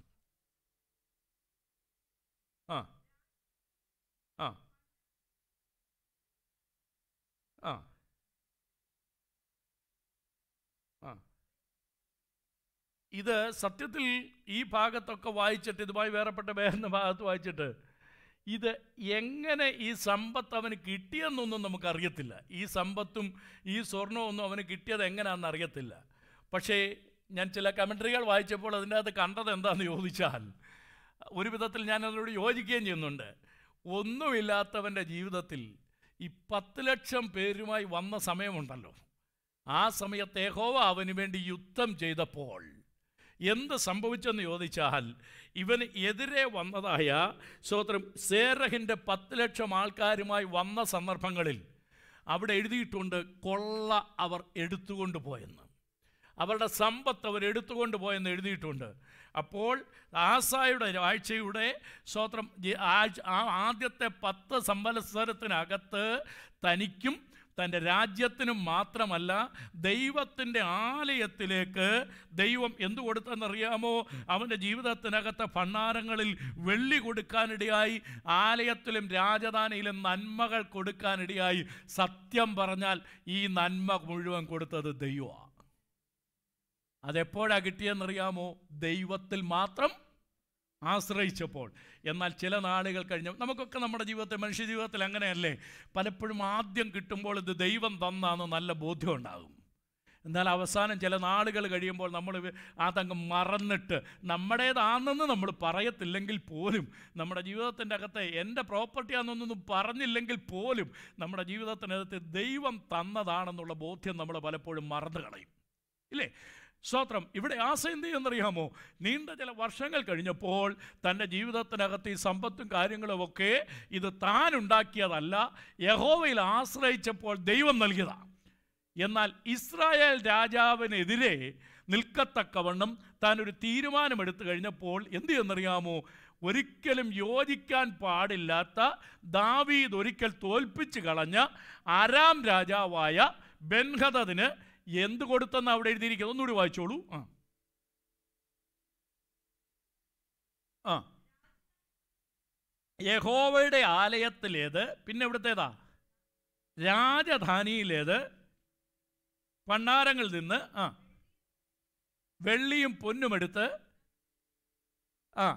ആ ആ ആ ആ ഇത് സത്യത്തിൽ ഈ ഭാഗത്തൊക്കെ വായിച്ചിട്ട് ഇതുമായി വേറെപ്പെട്ട വേറെ ഭാഗത്ത് വായിച്ചിട്ട് ഇത് എങ്ങനെ ഈ സമ്പത്ത് അവന് കിട്ടിയെന്നൊന്നും നമുക്കറിയത്തില്ല ഈ സമ്പത്തും ഈ സ്വർണവും ഒന്നും അവന് കിട്ടിയത് എങ്ങനെയാണെന്ന് അറിയത്തില്ല പക്ഷേ ഞാൻ ചില കമൻട്രികൾ വായിച്ചപ്പോൾ അതിൻ്റെ അകത്ത് കണ്ടത് എന്താണെന്ന് ചോദിച്ചാൽ ഒരു വിധത്തിൽ ഞാൻ അതിനോട് യോജിക്കുകയും ചെയ്യുന്നുണ്ട് ഒന്നുമില്ലാത്തവൻ്റെ ജീവിതത്തിൽ ഈ പത്ത് ലക്ഷം പേരുമായി വന്ന സമയമുണ്ടല്ലോ ആ സമയത്ത് യഹോവ അവന് വേണ്ടി യുദ്ധം ചെയ്തപ്പോൾ എന്ത് സംഭവിച്ചെന്ന് ചോദിച്ചാൽ ഇവന് എതിരെ വന്നതായ സ്വോത്രം സേറഹിൻ്റെ പത്ത് ലക്ഷം ആൾക്കാരുമായി വന്ന സന്ദർഭങ്ങളിൽ അവിടെ എഴുതിയിട്ടുണ്ട് കൊള്ള അവർ എടുത്തുകൊണ്ട് പോയെന്ന് അവരുടെ സമ്പത്ത് അവർ എടുത്തുകൊണ്ട് പോയെന്ന് എഴുതിയിട്ടുണ്ട് അപ്പോൾ ആസായുടെ ആഴ്ചയുടെ സ്വോത്രം ജി- ആഴ്ച- ആ ആദ്യത്തെ പത്ത് സംവത്സരത്തിനകത്ത് തനിക്കും തൻ്റെ രാജ്യത്തിനും മാത്രമല്ല ദൈവത്തിൻ്റെ ആലയത്തിലേക്ക് ദൈവം എന്തു കൊടുത്തെന്നറിയാമോ അവൻ്റെ ജീവിതത്തിനകത്തെ ഭണ്ണാരങ്ങളിൽ വെള്ളി കൊടുക്കാനിടയായി ആലയത്തിലും രാജധാനിയിലും നന്മകൾ കൊടുക്കാനിടയായി സത്യം പറഞ്ഞാൽ ഈ നന്മ മുഴുവൻ കൊടുത്തത് ദൈവമാണ് അതെപ്പോഴാണ് കിട്ടിയെന്നറിയാമോ ദൈവത്തിൽ മാത്രം ആശ്രയിച്ചപ്പോൾ എന്നാൽ ചില നാളുകൾ കഴിഞ്ഞ് നമുക്കൊക്കെ നമ്മുടെ ജീവിതത്തിൽ മനുഷ്യ ജീവിതത്തിൽ അങ്ങനെയല്ലേ പലപ്പോഴും ആദ്യം കിട്ടുമ്പോൾ ഇത് ദൈവം തന്നാന്ന് നല്ല ബോധ്യം ഉണ്ടാകും എന്നാൽ അവസാനം ചില നാളുകൾ കഴിയുമ്പോൾ നമ്മൾ ഇവ- അതങ്ങ് മറന്നിട്ട് നമ്മുടേതാണെന്ന് നമ്മൾ പറയത്തില്ലെങ്കിൽ പോലും നമ്മുടെ ജീവിതത്തിൻ്റെ അകത്തെ എൻ്റെ പ്രോപ്പർട്ടിയാണെന്നൊന്നും പറഞ്ഞില്ലെങ്കിൽ പോലും നമ്മുടെ ജീവിതത്തിനകത്ത് ദൈവം തന്നതാണെന്നുള്ള ബോധ്യം നമ്മൾ പലപ്പോഴും മറന്നു കളയും ഇല്ലേ സ്തോത്രം ഇവിടെ ആശ എന്ത് ചെയ്യുന്നറിയാമോ നീണ്ട ചില വർഷങ്ങൾ കഴിഞ്ഞപ്പോൾ തൻ്റെ ജീവിതത്തിനകത്ത് ഈ സമ്പത്തും കാര്യങ്ങളും ഒക്കെ ഇത് താൻ ഉണ്ടാക്കിയതല്ല യഹോവയിൽ ആശ്രയിച്ചപ്പോൾ ദൈവം നൽകിയതാണ് എന്നാൽ ഇസ്രായേൽ രാജാവിനെതിരെ നിൽക്കത്തക്കവണ്ണം താൻ ഒരു തീരുമാനമെടുത്തു കഴിഞ്ഞപ്പോൾ എന്ത് ചെയ്യുന്നറിയാമോ ഒരിക്കലും യോജിക്കാൻ പാടില്ലാത്ത ദാവീദ് ഒരിക്കൽ തോൽപ്പിച്ച് കളഞ്ഞ ആരാം രാജാവായ ബെൻഹദദിന് എന്ത് കൊടുത്തെന്ന് അവിടെ എഴുതിയിരിക്കുന്നത് ഒന്നുകൂടി വായിച്ചോളൂ ആ ആ യഹോവയുടെ ആലയത്തിലേത് പിന്നെ എവിടുത്തേതാ രാജധാനിയിലേത് ഭണ്ഡാരങ്ങളിൽ നിന്ന് ആ വെള്ളിയും പൊന്നും എടുത്ത് ആ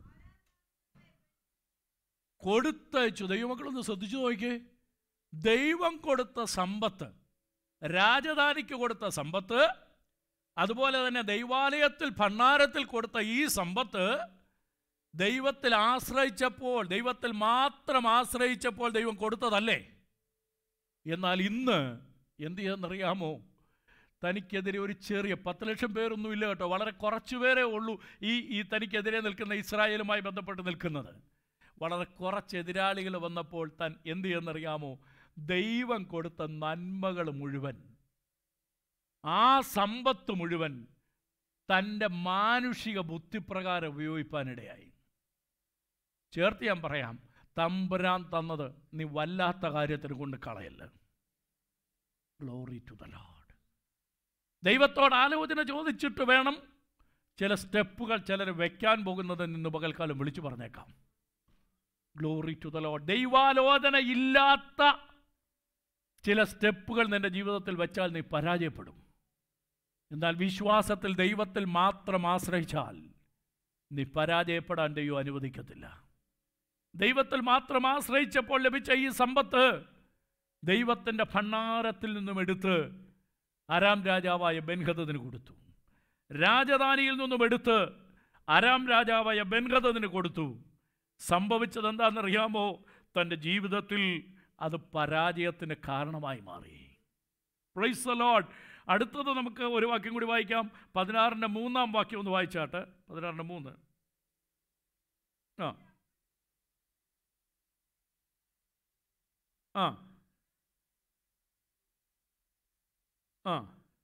കൊടുത്തയച്ചു ദൈവമക്കളൊന്ന് ശ്രദ്ധിച്ചു നോക്കിയേ ദൈവം കൊടുത്ത സമ്പത്ത് രാജധാനിക്ക് കൊടുത്ത സമ്പത്ത് അതുപോലെ തന്നെ ദൈവാലയത്തിൽ ഭണ്ഡാരത്തിൽ കൊടുത്ത ഈ സമ്പത്ത് ദൈവത്തിൽ ആശ്രയിച്ചപ്പോൾ ദൈവത്തിൽ മാത്രം ആശ്രയിച്ചപ്പോൾ ദൈവം കൊടുത്തതല്ലേ എന്നാൽ ഇന്ന് എന്ത് ചെയ്യുന്നറിയാമോ തനിക്കെതിരെ ഒരു ചെറിയ പത്ത് ലക്ഷം പേരൊന്നും ഇല്ല കേട്ടോ വളരെ കുറച്ച് പേരേ ഉള്ളൂ ഈ ഈ തനിക്കെതിരെ നിൽക്കുന്ന ഇസ്രായേലുമായി ബന്ധപ്പെട്ട് നിൽക്കുന്നത് വളരെ കുറച്ച് എതിരാളികൾ വന്നപ്പോൾ താൻ എന്ത് ചെയ്യുന്നറിയാമോ ദൈവം കൊടുത്ത നന്മകൾ മുഴുവൻ ആ സമ്പത്ത് മുഴുവൻ തൻ്റെ മാനുഷിക ബുദ്ധിപ്രകാരം ഉപയോഗിപ്പാനിടയായി ചേർത്ത് ഞാൻ പറയാം തമ്പുരാൻ തന്നത് നീ വല്ലാത്ത കാര്യത്തിന് കൊണ്ട് കളയല്ല ഗ്ലോറി ടു ദ ലോഡ് ദൈവത്തോട് ആലോചന ചോദിച്ചിട്ട് വേണം ചില സ്റ്റെപ്പുകൾ ചിലർ വെക്കാൻ പോകുന്നത് നിന്ന് പകൽക്കാലം വിളിച്ചു പറഞ്ഞേക്കാം ഗ്ലോറി ടു ദ ലോഡ് ദൈവാലോചന ഇല്ലാത്ത ചില സ്റ്റെപ്പുകൾ നിന്റെ ജീവിതത്തിൽ വെച്ചാൽ നീ പരാജയപ്പെടും എന്നാൽ വിശ്വാസത്തിൽ ദൈവത്തിൽ മാത്രം ആശ്രയിച്ചാൽ നീ പരാജയപ്പെടാൻ ദൈവം അനുവദിക്കത്തില്ല ദൈവത്തിൽ മാത്രം ആശ്രയിച്ചപ്പോൾ ലഭിച്ച ഈ സമ്പത്ത് ദൈവത്തിൻ്റെ ഭണ്ണാരത്തിൽ നിന്നും എടുത്ത് അരാം രാജാവായ ബെൻഹദത്തിന് കൊടുത്തു രാജധാനിയിൽ നിന്നും എടുത്ത് അരാം രാജാവായ ബെൻഹദത്തിന് കൊടുത്തു സംഭവിച്ചത് എന്താണെന്നറിയാമോ തൻ്റെ ജീവിതത്തിൽ അത് പരാജയത്തിന് കാരണമായി മാറി പ്രൈസ് ദ ലോഡ് അടുത്തത് നമുക്ക് ഒരു വാക്യം കൂടി വായിക്കാം പതിനാറിൻ്റെ മൂന്നാം വാക്യം ഒന്ന് വായിച്ചാട്ട് പതിനാറിൻ്റെ മൂന്ന് ആ ആ ആ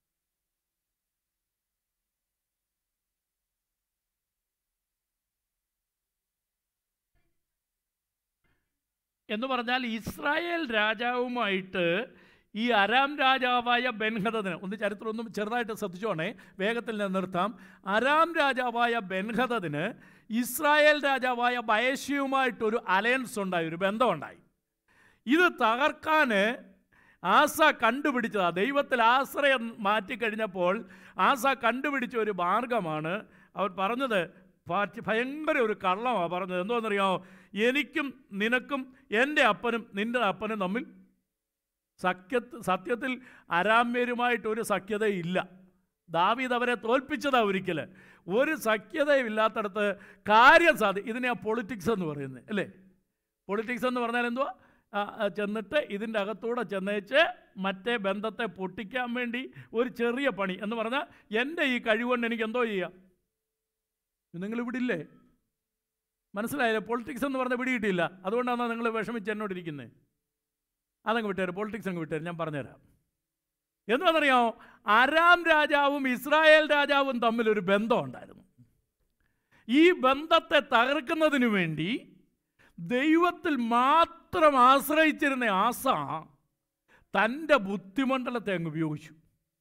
എന്ന് പറഞ്ഞാൽ ഇസ്രായേൽ രാജാവുമായിട്ട് ഈ അരാം രാജാവായ ബെൻഹദന് ഒന്ന് ചരിത്രം ഒന്നും ചെറുതായിട്ട് ശ്രദ്ധിച്ചോണേ വേഗത്തിൽ ഞാൻ നിർത്താം അരാം രാജാവായ ബെൻഹദന് ഇസ്രായേൽ രാജാവായ ബയശിയുമായിട്ടൊരു അലയൻസ് ഉണ്ടായി ഒരു ബന്ധമുണ്ടായി ഇത് തകർക്കാൻ ആസ കണ്ടുപിടിച്ചതാ ദൈവത്തിൽ ആശ്രയം മാറ്റിക്കഴിഞ്ഞപ്പോൾ ആസ കണ്ടുപിടിച്ച ഒരു മാർഗമാണ് അവർ പറഞ്ഞത് പാറ്റി- ഭയങ്കര ഒരു കള്ളമാണ് പറഞ്ഞത് എന്തോന്നറിയാമോ എനിക്കും നിനക്കും എൻ്റെ അപ്പനും നിൻ്റെ അപ്പനും തമ്മിൽ സഖ്യത്ത് സത്യത്തിൽ അരാമ്യരുമായിട്ട് ഒരു സഖ്യതയില്ല ദാവീദ് അവരെ തോൽപ്പിച്ചതാ ഒരിക്കൽ ഒരു സഖ്യതയും ഇല്ലാത്തടത്ത് കാര്യം സാധി ഇതിനെ പൊളിറ്റിക്സ് എന്ന് പറയുന്നത് അല്ലേ പൊളിറ്റിക്സ് എന്ന് പറഞ്ഞാൽ എന്തുവാ ആ, ആ, ചെന്നിട്ട് ഇതിൻ്റെ അകത്തൂടെ ചെന്നേച്ച് മറ്റേ ബന്ധത്തെ പൊട്ടിക്കാൻ വേണ്ടി ഒരു ചെറിയ പണി എന്ന് പറഞ്ഞാൽ എൻ്റെ ഈ കഴിവുകൊണ്ട് എനിക്ക് എന്തോ ചെയ്യാം നിങ്ങളിവിടെ ഇല്ലേ മനസ്സിലായില്ലേ പൊളിറ്റിക്സ് എന്ന് പറഞ്ഞാൽ പിടിയിട്ടില്ല അതുകൊണ്ടാണ് നിങ്ങൾ വിഷമിച്ച് എന്നോടിരിക്കുന്നത് അതങ്ങ് വിട്ടേര് പൊളിറ്റിക്സ് അങ്ങ് വിട്ടേര് ഞാൻ പറഞ്ഞുതരാം എന്താണെന്നറിയാമോ അരാം രാജാവും ഇസ്രായേൽ രാജാവും തമ്മിലൊരു ബന്ധമുണ്ടായിരുന്നു ഈ ബന്ധത്തെ തകർക്കുന്നതിന് വേണ്ടി ദൈവത്തിൽ മാത്രം ആശ്രയിച്ചിരുന്ന ആസ തൻ്റെ ബുദ്ധിമണ്ഡലത്തെ അങ്ങ് ഉപയോഗിച്ചു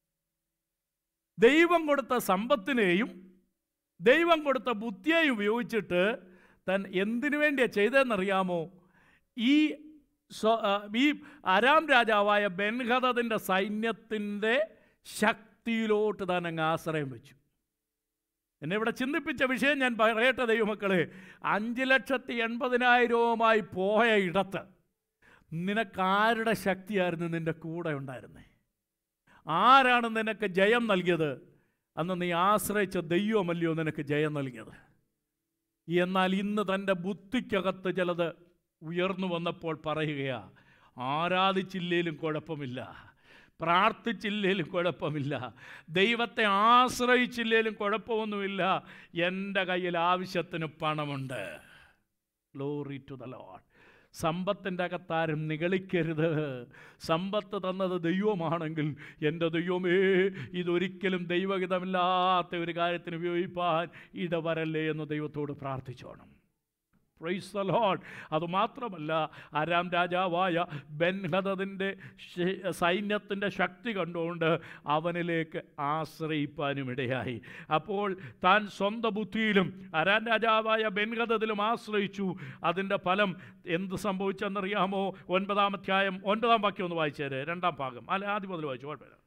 ദൈവം കൊടുത്ത സമ്പത്തിനെയും ദൈവം കൊടുത്ത ബുദ്ധിയെയും ഉപയോഗിച്ചിട്ട് താൻ എന്തിനു വേണ്ടിയാണ് ചെയ്തതെന്നറിയാമോ ഈ സ്വ- ആ, ഈ അരാം രാജാവായ ബെൻഹദദിൻ്റെ സൈന്യത്തിൻ്റെ ശക്തിയിലോട്ട് താൻ അങ്ങ് ആശ്രയം വെച്ചു എന്നെ ഇവിടെ ചിന്തിപ്പിച്ച വിഷയം ഞാൻ പറയട്ടെ ദൈവമക്കളെ അഞ്ച് ലക്ഷത്തി എൺപതിനായിരവുമായി പോയ ഇടത്ത് നിനക്കാരുടെ ശക്തിയായിരുന്നു നിൻ്റെ കൂടെ ഉണ്ടായിരുന്നേ ആരാണ് നിനക്ക് ജയം നൽകിയത് അന്ന് നീ ആശ്രയിച്ച ദൈവമല്ലയോ നിനക്ക് ജയം നൽകിയത് എന്നാൽ ഇന്ന് തൻ്റെ ബുദ്ധിക്കകത്ത് ചിലത് ഉയർന്നു വന്നപ്പോൾ പറയുകയാ ആരാധിച്ചില്ലേലും കുഴപ്പമില്ല പ്രാർത്ഥിച്ചില്ലേലും കുഴപ്പമില്ല ദൈവത്തെ ആശ്രയിച്ചില്ലേലും കുഴപ്പമൊന്നുമില്ല എൻ്റെ കയ്യിൽ ആവശ്യത്തിന് പണമുണ്ട് ഗ്ലോറി ടു ദ ലോഡ് സമ്പത്തിൻ്റെ അകത്താരും നിഗളിക്കരുത് സമ്പത്ത് തന്നത് ദൈവമാണെങ്കിൽ എൻ്റെ ദൈവമേ ഇതൊരിക്കലും ദൈവഹിതമില്ലാത്ത ഒരു കാര്യത്തിന് ഉപയോഗിപ്പാൻ ഇടവരല്ലേ എന്ന് ദൈവത്തോട് പ്രാർത്ഥിച്ചോണം പ്രൈസ് ദ ലോഡ് അതുമാത്രമല്ല ആരാം രാജാവായ ബെൻഹദതിൻ്റെ സൈന്യത്തിൻ്റെ ശക്തി കണ്ടുകൊണ്ട് അവനിലേക്ക് ആശ്രയിപ്പാനും ഇടയായി അപ്പോൾ താൻ സ്വന്തം ബുദ്ധിയിലും ആരാം രാജാവായ ബെൻഹദതിലും ആശ്രയിച്ചു അതിൻ്റെ ഫലം എന്ത് സംഭവിച്ചെന്നറിയാമോ ഒൻപതാം അധ്യായം ഒൻപതാം വാക്യം ഒന്ന് വായിച്ചേര് രണ്ടാം ഭാഗം അല്ല ആദ്യം മുതൽ വായിച്ചു കുഴപ്പമില്ല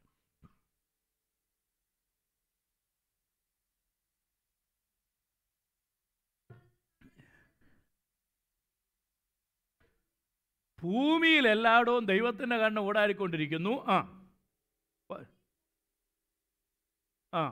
ഭൂമിയിൽ എല്ലായിടവും ദൈവത്തിൻ്റെ കണ്ണ് ഓടാരിക്കൊണ്ടിരിക്കുന്നു ആ പ- ആ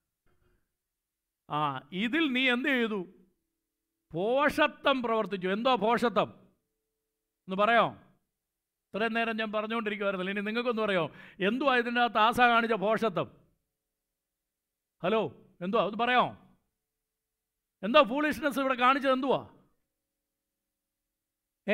ആ ഇതിൽ നീ എന്ത് ചെയ്തു പോഷത്വം പ്രവർത്തിച്ചു എന്തോ പോഷത്വം ഒന്ന് പറയോ ഇത്രയും നേരം ഞാൻ പറഞ്ഞുകൊണ്ടിരിക്കുമായിരുന്നല്ലോ ഇനി നിങ്ങൾക്കൊന്ന് പറയോ എന്തുവാ ഇതിൻ്റെ അകത്ത് ആശ കാണിച്ച പോഷത്വം ഹലോ എന്തുവാ ഒന്ന് പറയോ എന്തോ ഫൂളിഷ്നെസ് ഇവിടെ കാണിച്ചത് എന്തുവാ ഏ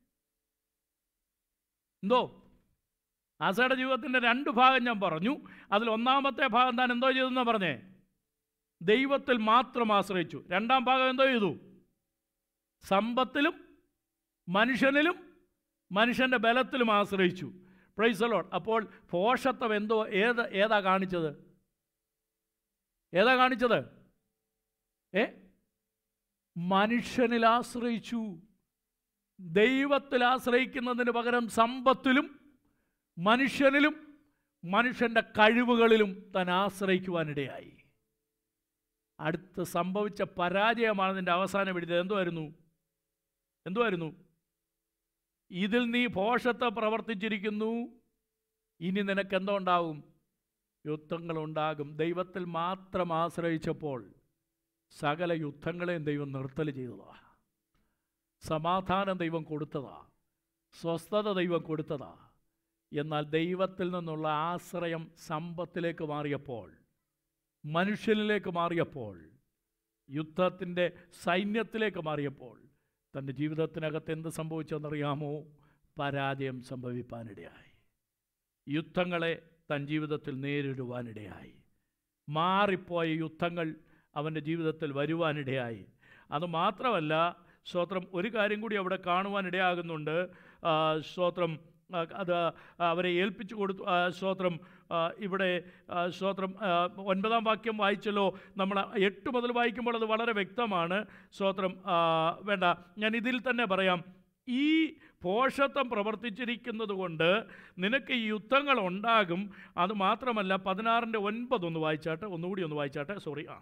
എന്തോ ആസയുടെ ജീവിതത്തിൻ്റെ രണ്ട് ഭാഗം ഞാൻ പറഞ്ഞു അതിൽ ഒന്നാമത്തെ ഭാഗം താൻ എന്തോ ചെയ്തെന്നാ പറഞ്ഞേ ദൈവത്തിൽ മാത്രം ആശ്രയിച്ചു രണ്ടാം ഭാഗം എന്തോ ചെയ്തു സമ്പത്തിലും മനുഷ്യനിലും മനുഷ്യൻ്റെ ബലത്തിലും ആശ്രയിച്ചു പ്രൈസലോട്ട് അപ്പോൾ പോഷത്വം എന്തോ ഏത് ഏതാ കാണിച്ചത് ഏതാ കാണിച്ചത് ഏ മനുഷ്യനിൽ ആശ്രയിച്ചു ദൈവത്തിൽ ആശ്രയിക്കുന്നതിന് പകരം സമ്പത്തിലും മനുഷ്യനിലും മനുഷ്യൻ്റെ കഴിവുകളിലും താൻ ആശ്രയിക്കുവാനിടയായി അടുത്ത് സംഭവിച്ച പരാജയമാണ് നിൻ്റെ അവസാനം എഴുതിയത് എന്തുമായിരുന്നു എന്തുമായിരുന്നു ഇതിൽ നീ പോഷത്തെ പ്രവർത്തിച്ചിരിക്കുന്നു ഇനി നിനക്ക് എന്തോ ഉണ്ടാവും യുദ്ധങ്ങളുണ്ടാകും ദൈവത്തിൽ മാത്രം ആശ്രയിച്ചപ്പോൾ സകല യുദ്ധങ്ങളെയും ദൈവം നിർത്തൽ ചെയ്തതാണ് സമാധാനം ദൈവം കൊടുത്തതാ സ്വസ്ഥത ദൈവം കൊടുത്തതാ എന്നാൽ ദൈവത്തിൽ നിന്നുള്ള ആശ്രയം സമ്പത്തിലേക്ക് മാറിയപ്പോൾ മനുഷ്യനിലേക്ക് മാറിയപ്പോൾ യുദ്ധത്തിൻ്റെ സൈന്യത്തിലേക്ക് മാറിയപ്പോൾ തൻ്റെ ജീവിതത്തിനകത്ത് എന്ത് സംഭവിച്ചെന്നറിയാമോ പരാജയം സംഭവിപ്പാനിടയായി യുദ്ധങ്ങളെ തൻ ജീവിതത്തിൽ നേരിടുവാനിടയായി മാറിപ്പോയ യുദ്ധങ്ങൾ അവൻ്റെ ജീവിതത്തിൽ വരുവാനിടയായി അതുമാത്രമല്ല സ്തോത്രം ഒരു കാര്യം കൂടി അവിടെ കാണുവാനിടയാകുന്നുണ്ട് ആ, സ്തോത്രം ആ, അത് അവരെ ഏൽപ്പിച്ചു കൊടുത്തു ആ, സ്തോത്രം ആ, ഇവിടെ ആ, സ്തോത്രം ആ, ഒൻപതാം വാക്യം വായിച്ചല്ലോ നമ്മൾ എട്ട് മുതൽ വായിക്കുമ്പോൾ അത് വളരെ വ്യക്തമാണ് സ്തോത്രം ആ, വേണ്ട ഞാൻ ഇതിൽ തന്നെ പറയാം ഈ പോഷത്വം പ്രവർത്തിച്ചിരിക്കുന്നത് കൊണ്ട് നിനക്ക് ഈ യുദ്ധങ്ങൾ ഉണ്ടാകും അത് മാത്രമല്ല പതിനാറിൻ്റെ ഒൻപതൊന്ന് വായിച്ചാട്ടെ ഒന്നുകൂടി ഒന്ന് വായിച്ചാട്ടെ സോറി ആ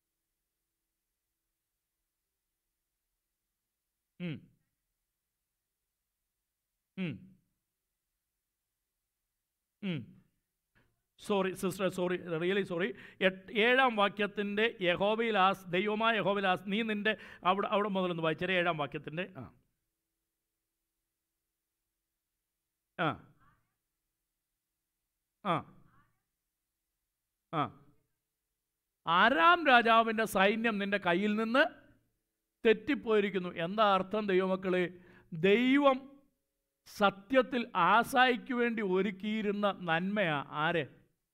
ഉം. ഉം. ഉം. Sorry sister sorry really sorry എട്ട് ഏഴാം വാക്യത്തിൻ്റെ യഹോവയിൽ ആസ് ദൈവമായ യഹോവയിൽ ആസ് നീ നിൻ്റെ അവിടെ അവിടെ മുതലൊന്ന് വായിച്ചേരെ ഏഴാം വാക്യത്തിൻ്റെ ആ ആ ആ ആ ആരാം രാജാവിൻ്റെ സൈന്യം നിൻ്റെ കയ്യിൽ നിന്ന് തെറ്റിപ്പോയിരിക്കുന്നു എന്താ അർത്ഥം ദൈവമക്കളെ ദൈവം സത്യത്തിൽ ആസായിക്ക് വേണ്ടി ഒരുക്കിയിരുന്ന നന്മയാ ആരെ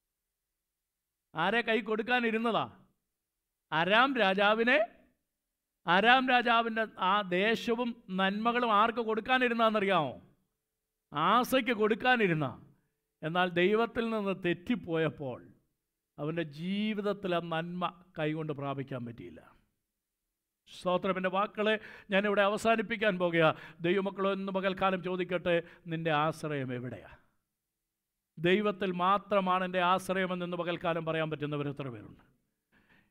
ആരെ കൈ കൊടുക്കാനിരുന്നതാ അരാം രാജാവിനെ അരാം രാജാവിൻ്റെ ആ ദേശവും നന്മകളും ആർക്ക് കൊടുക്കാനിരുന്നതെന്നറിയാമോ ആസയ്ക്ക് കൊടുക്കാനിരുന്ന എന്നാൽ ദൈവത്തിൽ നിന്ന് തെറ്റിപ്പോയപ്പോൾ അവൻ്റെ ജീവിതത്തിൽ ആ നന്മ കൈകൊണ്ട് പ്രാപിക്കാൻ പറ്റിയില്ല സ്തോത്രത്തിൻ്റെ വാക്കുകളെ ഞാനിവിടെ അവസാനിപ്പിക്കാൻ പോകുക ദൈവമക്കളോ എന്ന് പകൽക്കാലം ചോദിക്കട്ടെ നിൻ്റെ ആശ്രയം എവിടെയാ ദൈവത്തിൽ മാത്രമാണ് എൻ്റെ ആശ്രയമെന്ന് പകൽക്കാലം പറയാൻ പറ്റുന്നവർ എത്ര പേരുണ്ട്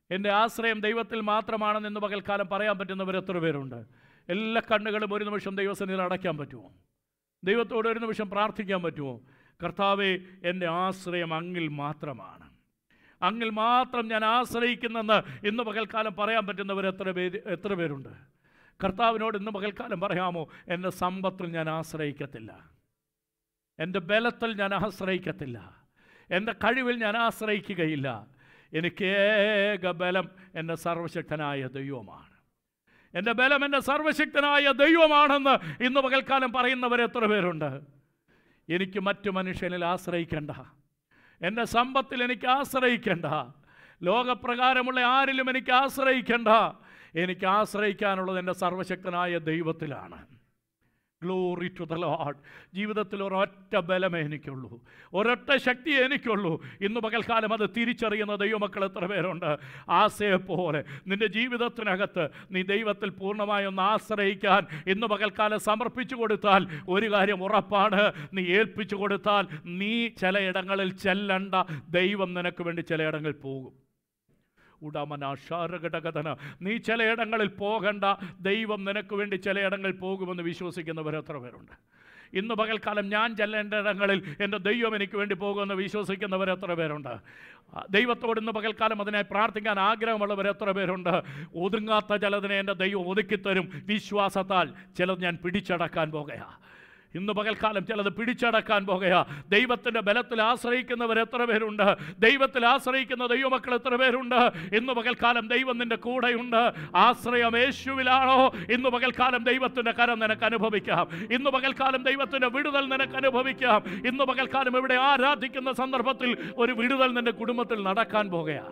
എൻ്റെ ആശ്രയം ദൈവത്തിൽ മാത്രമാണെന്ന് ഇന്ന് പകൽക്കാലം പറയാൻ പറ്റുന്നവർ എത്ര പേരുണ്ട് എല്ലാ കണ്ണുകളും ഒരു നിമിഷം ദൈവസന്നിധിയിൽ അടയ്ക്കാൻ പറ്റുമോ ദൈവത്തോട് ഒരു നിമിഷം പ്രാർത്ഥിക്കാൻ പറ്റുമോ കർത്താവെ എൻ്റെ ആശ്രയം അങ്ങിൽ മാത്രമാണ് അങ്ങിൽ മാത്രം ഞാൻ ആശ്രയിക്കുന്നെന്ന് ഇന്ന് പകൽക്കാലം പറയാൻ പറ്റുന്നവർ എത്ര പേര് എത്ര പേരുണ്ട് കർത്താവിനോട് ഇന്ന് പകൽക്കാലം പറയാമോ എൻ്റെ സമ്പത്തിൽ ഞാൻ ആശ്രയിക്കത്തില്ല എൻ്റെ ബലത്തിൽ ഞാൻ ആശ്രയിക്കത്തില്ല എൻ്റെ കഴിവിൽ ഞാൻ ആശ്രയിക്കുകയില്ല എനിക്ക് ഏക ബലം എൻ്റെ സർവശക്തനായ ദൈവമാണ് എൻ്റെ ബലം എൻ്റെ സർവശക്തനായ ദൈവമാണെന്ന് ഇന്ന് പകൽക്കാലം പറയുന്നവർ എത്ര പേരുണ്ട് എനിക്ക് മറ്റു മനുഷ്യനിൽ ആശ്രയിക്കേണ്ട എൻ്റെ സമ്പത്തിൽ എനിക്ക് ആശ്രയിക്കേണ്ട ലോകപ്രകാരമുള്ള ആരിലും എനിക്ക് ആശ്രയിക്കേണ്ട എനിക്ക് ആശ്രയിക്കാനുള്ളത് എൻ്റെ സർവശക്തനായ ദൈവത്തിലാണ് ഗ്ലോറി ടു ദ ലോഡ് ജീവിതത്തിൽ ഒരൊറ്റ ബലമേ എനിക്കുള്ളൂ ഒരൊറ്റ ശക്തിയേ എനിക്കുള്ളൂ ഇന്ന് പകൽക്കാലം അത് തിരിച്ചറിയുന്ന ദൈവമക്കൾ എത്ര പേരുണ്ട് ആശയെ പോലെ നിന്റെ ജീവിതത്തിനകത്ത് നീ ദൈവത്തിൽ പൂർണ്ണമായി ഒന്ന് ആശ്രയിക്കാൻ ഇന്ന് പകൽക്കാലം സമർപ്പിച്ചു കൊടുത്താൽ ഒരു കാര്യം ഉറപ്പാണ് നീ ഏൽപ്പിച്ചു കൊടുത്താൽ നീ ചിലയിടങ്ങളിൽ ചെല്ലണ്ട ദൈവം നിനക്ക് വേണ്ടി ചിലയിടങ്ങളിൽ പോകും ഉടമന ഷാരഘടകഥന നീ ചിലയിടങ്ങളിൽ പോകണ്ട ദൈവം നിനക്ക് വേണ്ടി ചിലയിടങ്ങളിൽ പോകുമെന്ന് വിശ്വസിക്കുന്നവർ എത്ര പേരുണ്ട് ഇന്ന് പകൽക്കാലം ഞാൻ ചെല്ലേണ്ട ഇടങ്ങളിൽ എൻ്റെ ദൈവം എനിക്ക് വേണ്ടി പോകുമെന്ന് വിശ്വസിക്കുന്നവർ എത്ര പേരുണ്ട് ആ, ദൈവത്തോട് ഇന്ന് പകൽക്കാലം അതിനായി പ്രാർത്ഥിക്കാൻ ആഗ്രഹമുള്ളവർ എത്ര പേരുണ്ട് ഒതുങ്ങാത്ത ചിലതിനെ എൻ്റെ ദൈവം ഒതുക്കിത്തരും വിശ്വാസത്താൽ ചിലത് ഞാൻ പിടിച്ചടക്കാൻ പോകുകയാണ് ഇന്ന് പകൽക്കാലം ചിലത് പിടിച്ചടക്കാൻ പോകുകയാ ദൈവത്തിൻ്റെ ബലത്തിൽ ആശ്രയിക്കുന്നവർ എത്ര പേരുണ്ട് ദൈവത്തിൽ ആശ്രയിക്കുന്ന ദൈവമക്കൾ എത്ര പേരുണ്ട് ഇന്ന് പകൽക്കാലം ദൈവം നിന്റെ കൂടെയുണ്ട് ആശ്രയം യേശുവിലാണോ ഇന്ന് പകൽക്കാലം ദൈവത്തിൻ്റെ കരം നിനക്ക് അനുഭവിക്കാം ഇന്ന് പകൽക്കാലം ദൈവത്തിൻ്റെ വിടുതൽ നിനക്ക് അനുഭവിക്കാം ഇന്ന് പകൽക്കാലം ഇവിടെ ആരാധിക്കുന്ന സന്ദർഭത്തിൽ ഒരു വിടുതൽ നിന്റെ കുടുംബത്തിൽ നടക്കാൻ പോകുകയാണ്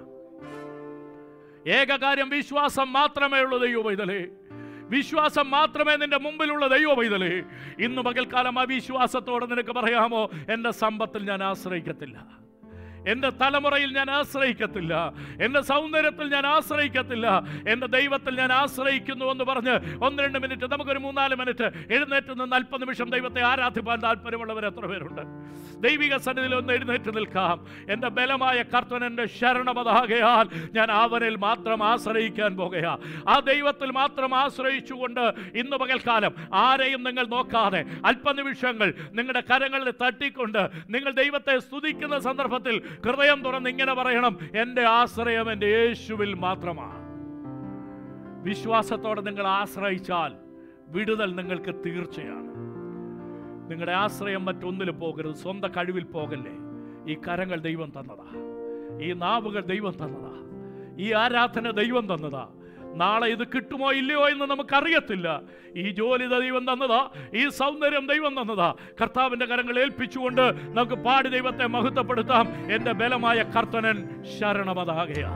ഏക കാര്യം വിശ്വാസം മാത്രമേ ഉള്ളൂ ദൈവ പൈതലേ വിശ്വാസം മാത്രമേ നിന്റെ മുമ്പിലുള്ള ദൈവ പൈതലേ ഇന്ന് പകൽക്കാലം ആ വിശ്വാസത്തോടെ നിനക്ക് പറയാമോ എൻ്റെ സമ്പത്തിൽ ഞാൻ ആശ്രയിക്കത്തില്ല എൻ്റെ തലമുറയിൽ ഞാൻ ആശ്രയിക്കത്തില്ല എൻ്റെ സൗന്ദര്യത്തിൽ ഞാൻ ആശ്രയിക്കത്തില്ല എൻ്റെ ദൈവത്തിൽ ഞാൻ ആശ്രയിക്കുന്നു എന്ന് പറഞ്ഞ് ഒന്ന് രണ്ട് മിനിറ്റ് നമുക്കൊരു മൂന്നാല് മിനിറ്റ് എഴുന്നേറ്റ് നിന്ന് അല്പ നിമിഷം ദൈവത്തെ ആരാധിപ്പാൻ താല്പര്യമുള്ളവർ എത്ര പേരുണ്ട് ദൈവിക സന്നിധിയിൽ ഒന്ന് എഴുന്നേറ്റ് നിൽക്കാം എൻ്റെ ബലമായ കർത്തൻ എൻ്റെ ശരണമതാകയാൽ ഞാൻ അവനിൽ മാത്രം ആശ്രയിക്കാൻ പോകുകയാ ആ ദൈവത്തിൽ മാത്രം ആശ്രയിച്ചുകൊണ്ട് ഇന്ന് പകൽക്കാലം ആരെയും നിങ്ങൾ നോക്കാതെ അല്പനിമിഷങ്ങൾ നിങ്ങളുടെ കരങ്ങളിൽ തട്ടിക്കൊണ്ട് നിങ്ങൾ ദൈവത്തെ സ്തുതിക്കുന്ന സന്ദർഭത്തിൽ ഹൃദയം തുറന്ന് ഇങ്ങനെ പറയണം എൻ്റെ ആശ്രയം എൻ്റെ യേശുവിൽ മാത്രമാണ് വിശ്വാസത്തോടെ നിങ്ങൾ ആശ്രയിച്ചാൽ വിടുതൽ നിങ്ങൾക്ക് തീർച്ചയാണ് നിങ്ങളുടെ ആശ്രയം മറ്റൊന്നിലും പോകരുത് സ്വന്തം കഴിവിൽ പോകല്ലേ ഈ കരങ്ങൾ ദൈവം തന്നതാ ഈ നാവുകൾ ദൈവം തന്നതാ ഈ ആരാധന ദൈവം തന്നതാ നാളെ ഇത് കിട്ടുമോ ഇല്ലയോ എന്ന് നമുക്കറിയത്തില്ല ഈ ജോലി ദൈവം തന്നതാ ഈ സൗന്ദര്യം ദൈവം തന്നതാ കർത്താവിൻ്റെ കരങ്ങൾ ഏൽപ്പിച്ചുകൊണ്ട് നമുക്ക് പാടി ദൈവത്തെ മഹത്വപ്പെടുത്താം എൻ്റെ ബലമായ കർത്തനൻ ശരണമതാകയാ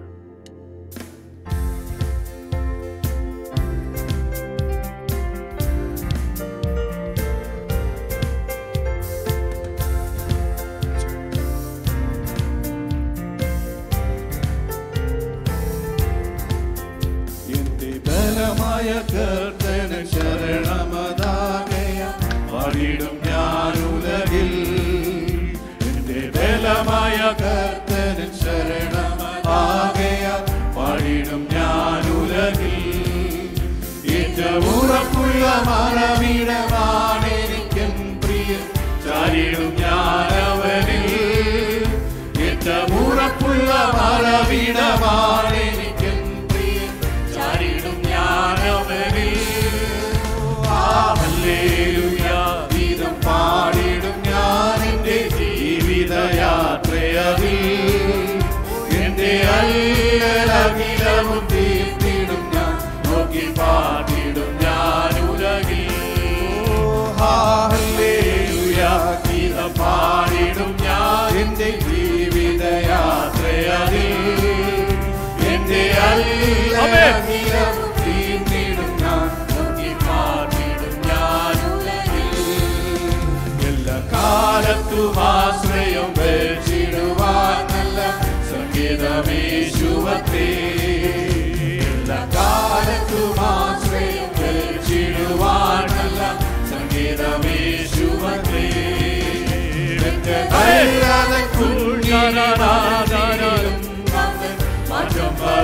എന്റെ ബലമായ കർത്തന് ശരണമതാകയ പാടിടും ഞാൻ ഉലകിൽ എന്റെ ബലമായ കർത്തന് ശരണമതാകയ പാടിടും ഞാൻ ഉലകിൽ ഏറ്റവും ഉറപ്പുള്ള മറവിടമാണ് എനിക്കും പ്രിയ ചാരിടും ഞാൻ അവനിൽ ഏറ്റവും ഉറപ്പുള്ള മറവിടമാണ് എനിക്കും പ്രിയ ചാരിടും ഞാൻ അവനിൽ ഹല്ലേലൂയ ഗീതം പാടിടും ഞാൻ എൻ്റെ ജീവിതയാത്രയതിൽ എൻ്റെ അല്ലലകിലവും തീർത്തിടും ഞാൻ നോക്കി പാടിടും ഞാൻ ഉലകിൽ ഹല്ലേലൂയ ഗീതം പാടിടും ഞാൻ എൻ്റെ ജീവിതയാത്രയതിൽ എൻ്റെ അല്ലലകിലവും തീർത്തിടും ഞാൻ നോക്കി പാടിടും ഞാൻ ഉലകിൽ എല്ലാ കാലത്തും ആശ്രയം വെച്ചിടുവാൻ നല്ല സംഗീതമേശുവത്തെ എല്ലാ കാലത്തും ആശ്രയം വെച്ചിടുവാൻ നല്ല സംഗീതമേശുവത്തെ മാറ്റം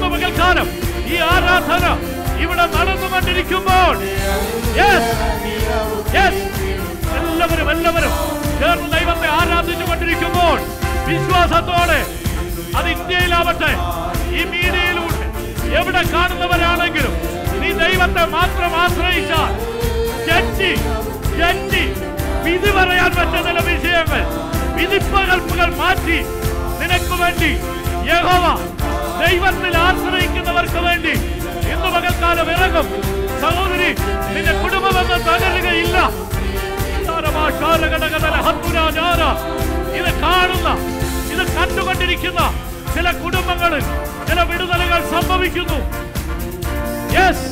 ഇന്ന് പകൽക്കാലം ഈ ആരാധന ഇവിടെ നടന്നുകൊണ്ടിരിക്കുമ്പോൾ Yes, yes, എല്ലാവരും എല്ലാവരും ചേർന്ന് ദൈവത്തെ ആരാധിച്ചു കൊണ്ടിരിക്കുമ്പോൾ വിശ്വാസത്തോടെ അത് ഇന്ത്യയിലാവട്ടെ ഈ മീഡിയയിലൂടെ എവിടെ കാണുന്നവരാണെങ്കിലും നീ ദൈവത്തെ മാത്രം ആശ്രയിച്ചാൽ ജഡ്ജി ജഡ്ജി വിധി പറയാൻ പറ്റുന്ന ചില വിഷയങ്ങൾ വിധിപ്പകൽപ്പുകൾ മാറ്റി നിനക്ക് വേണ്ടി യഹോവ ദൈവത്തിൽ ആശ്രയിക്കുന്നവർക്ക് വേണ്ടി ഇന്ന് പകൽക്കാലം ഇറങ്ങും സഹോദരി നിന്റെ കുടുംബമെന്ന് തകരുകയില്ല താരമാശാരകടകടല ഹത്തുരാജാര. ഇത് കാണുന്ന ഇത് കണ്ടുകൊണ്ടിരിക്കുന്ന ചില കുടുംബങ്ങളിൽ ചില വിടുതലുകൾ സംഭവിക്കുന്നു യെസ്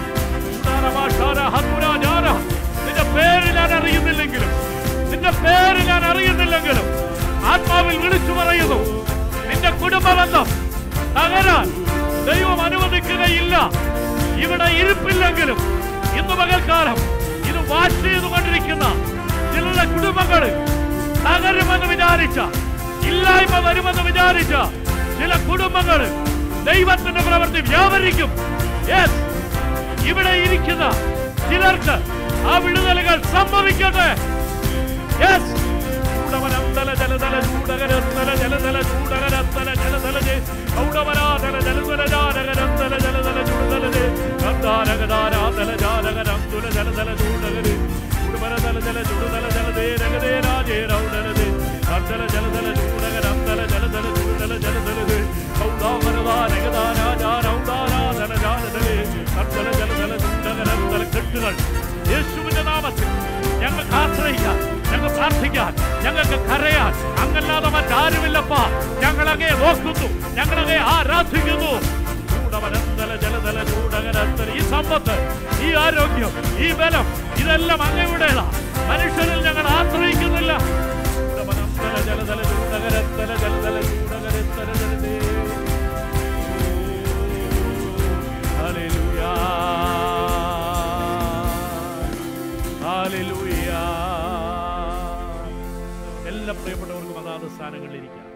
നിന്റെ പേര് ഞാൻ അറിയുന്നില്ലെങ്കിലും നിന്റെ പേര് ഞാൻ അറിയുന്നില്ലെങ്കിലും ആത്മാവിൽ വിളിച്ചു പറയുന്നു നിന്റെ കുടുംബബന്ധം തകരാൻ ദൈവം അനുവദിക്കുകയില്ല ഇവിടെ ഇരിപ്പില്ലെങ്കിലും ഇന്ന് പകൽക്കാലം ഇത് വാച്ച് ചെയ്തുകൊണ്ടിരിക്കുന്ന ചിലരുടെ കുടുംബങ്ങൾ തകരുമെന്ന് വിചാരിച്ച ഇല്ലായ്മ വരുമെന്ന് വിചാരിച്ച ചില കുടുംബങ്ങൾ ദൈവത്തിന്റെ പ്രവൃത്തി വ്യാപരിക്കും യെസ് ഇവിടെ ഇരിക്കുന്ന ചിലർക്ക് ആ വിടുതലുകൾ സംഭവിക്കട്ടെ യെസ് ചൂടവനന്തല ജലതല ചൂടകരന്തല ജലതല ചൂടകരന്തല ജലതല ജെ ഔടവരാതല ജലതല ജാലകരന്തല ജലതല ചുടുതല ജെ ഗന്ധാരകധാരാതല ജാലകരന്തുല ജലതല ചൂടകര് ചുടുവരതല ജല ചുടുതല ജലതേ രഗതേ രാജേ രൗടല ജെ അന്തല ജലതല ചൂടകരന്തല ജലതല ചുടുതല ജലതല ജെ ഔടാമരതാരകധാരാജാരൗടാരാതല ജാലതലേ അന്തല ജലതല ചൂടകരന്തല കെട്ടുകൾ യേശുവിന്റെ നാമത്തിൽ ഞങ്ങൾക്ക് ആശ്രയിക്കാൻ ഞങ്ങൾ പ്രാർത്ഥിക്കാൻ ഞങ്ങൾക്ക് കരയാൻ അങ്ങല്ലാതെ മറ്റാരുമില്ലപ്പാ ഞങ്ങളങ്ങേ നോക്കുന്നു ഞങ്ങളങ്ങേ ആരാധിക്കുന്നു ചൂടവനന്തല ജലതല ചൂടകരന്തല ഈ സമ്പത്ത് ഈ ആരോഗ്യം ഈ ബലം ഇതെല്ലാം അങ്ങയുടേതാ മനുഷ്യരിൽ ഞങ്ങൾ ആശ്രയിക്കുന്നില്ല ചൂടവനന്തല ജലതല ചൂടകരന്തല ജലതല ചൂടകരന്തല ജലതേ Hallelujah. Hallelujah. എല്ലാ പ്രിയപ്പെട്ടവർക്കും അതാത് സ്ഥാനങ്ങളിലിരിക്കാം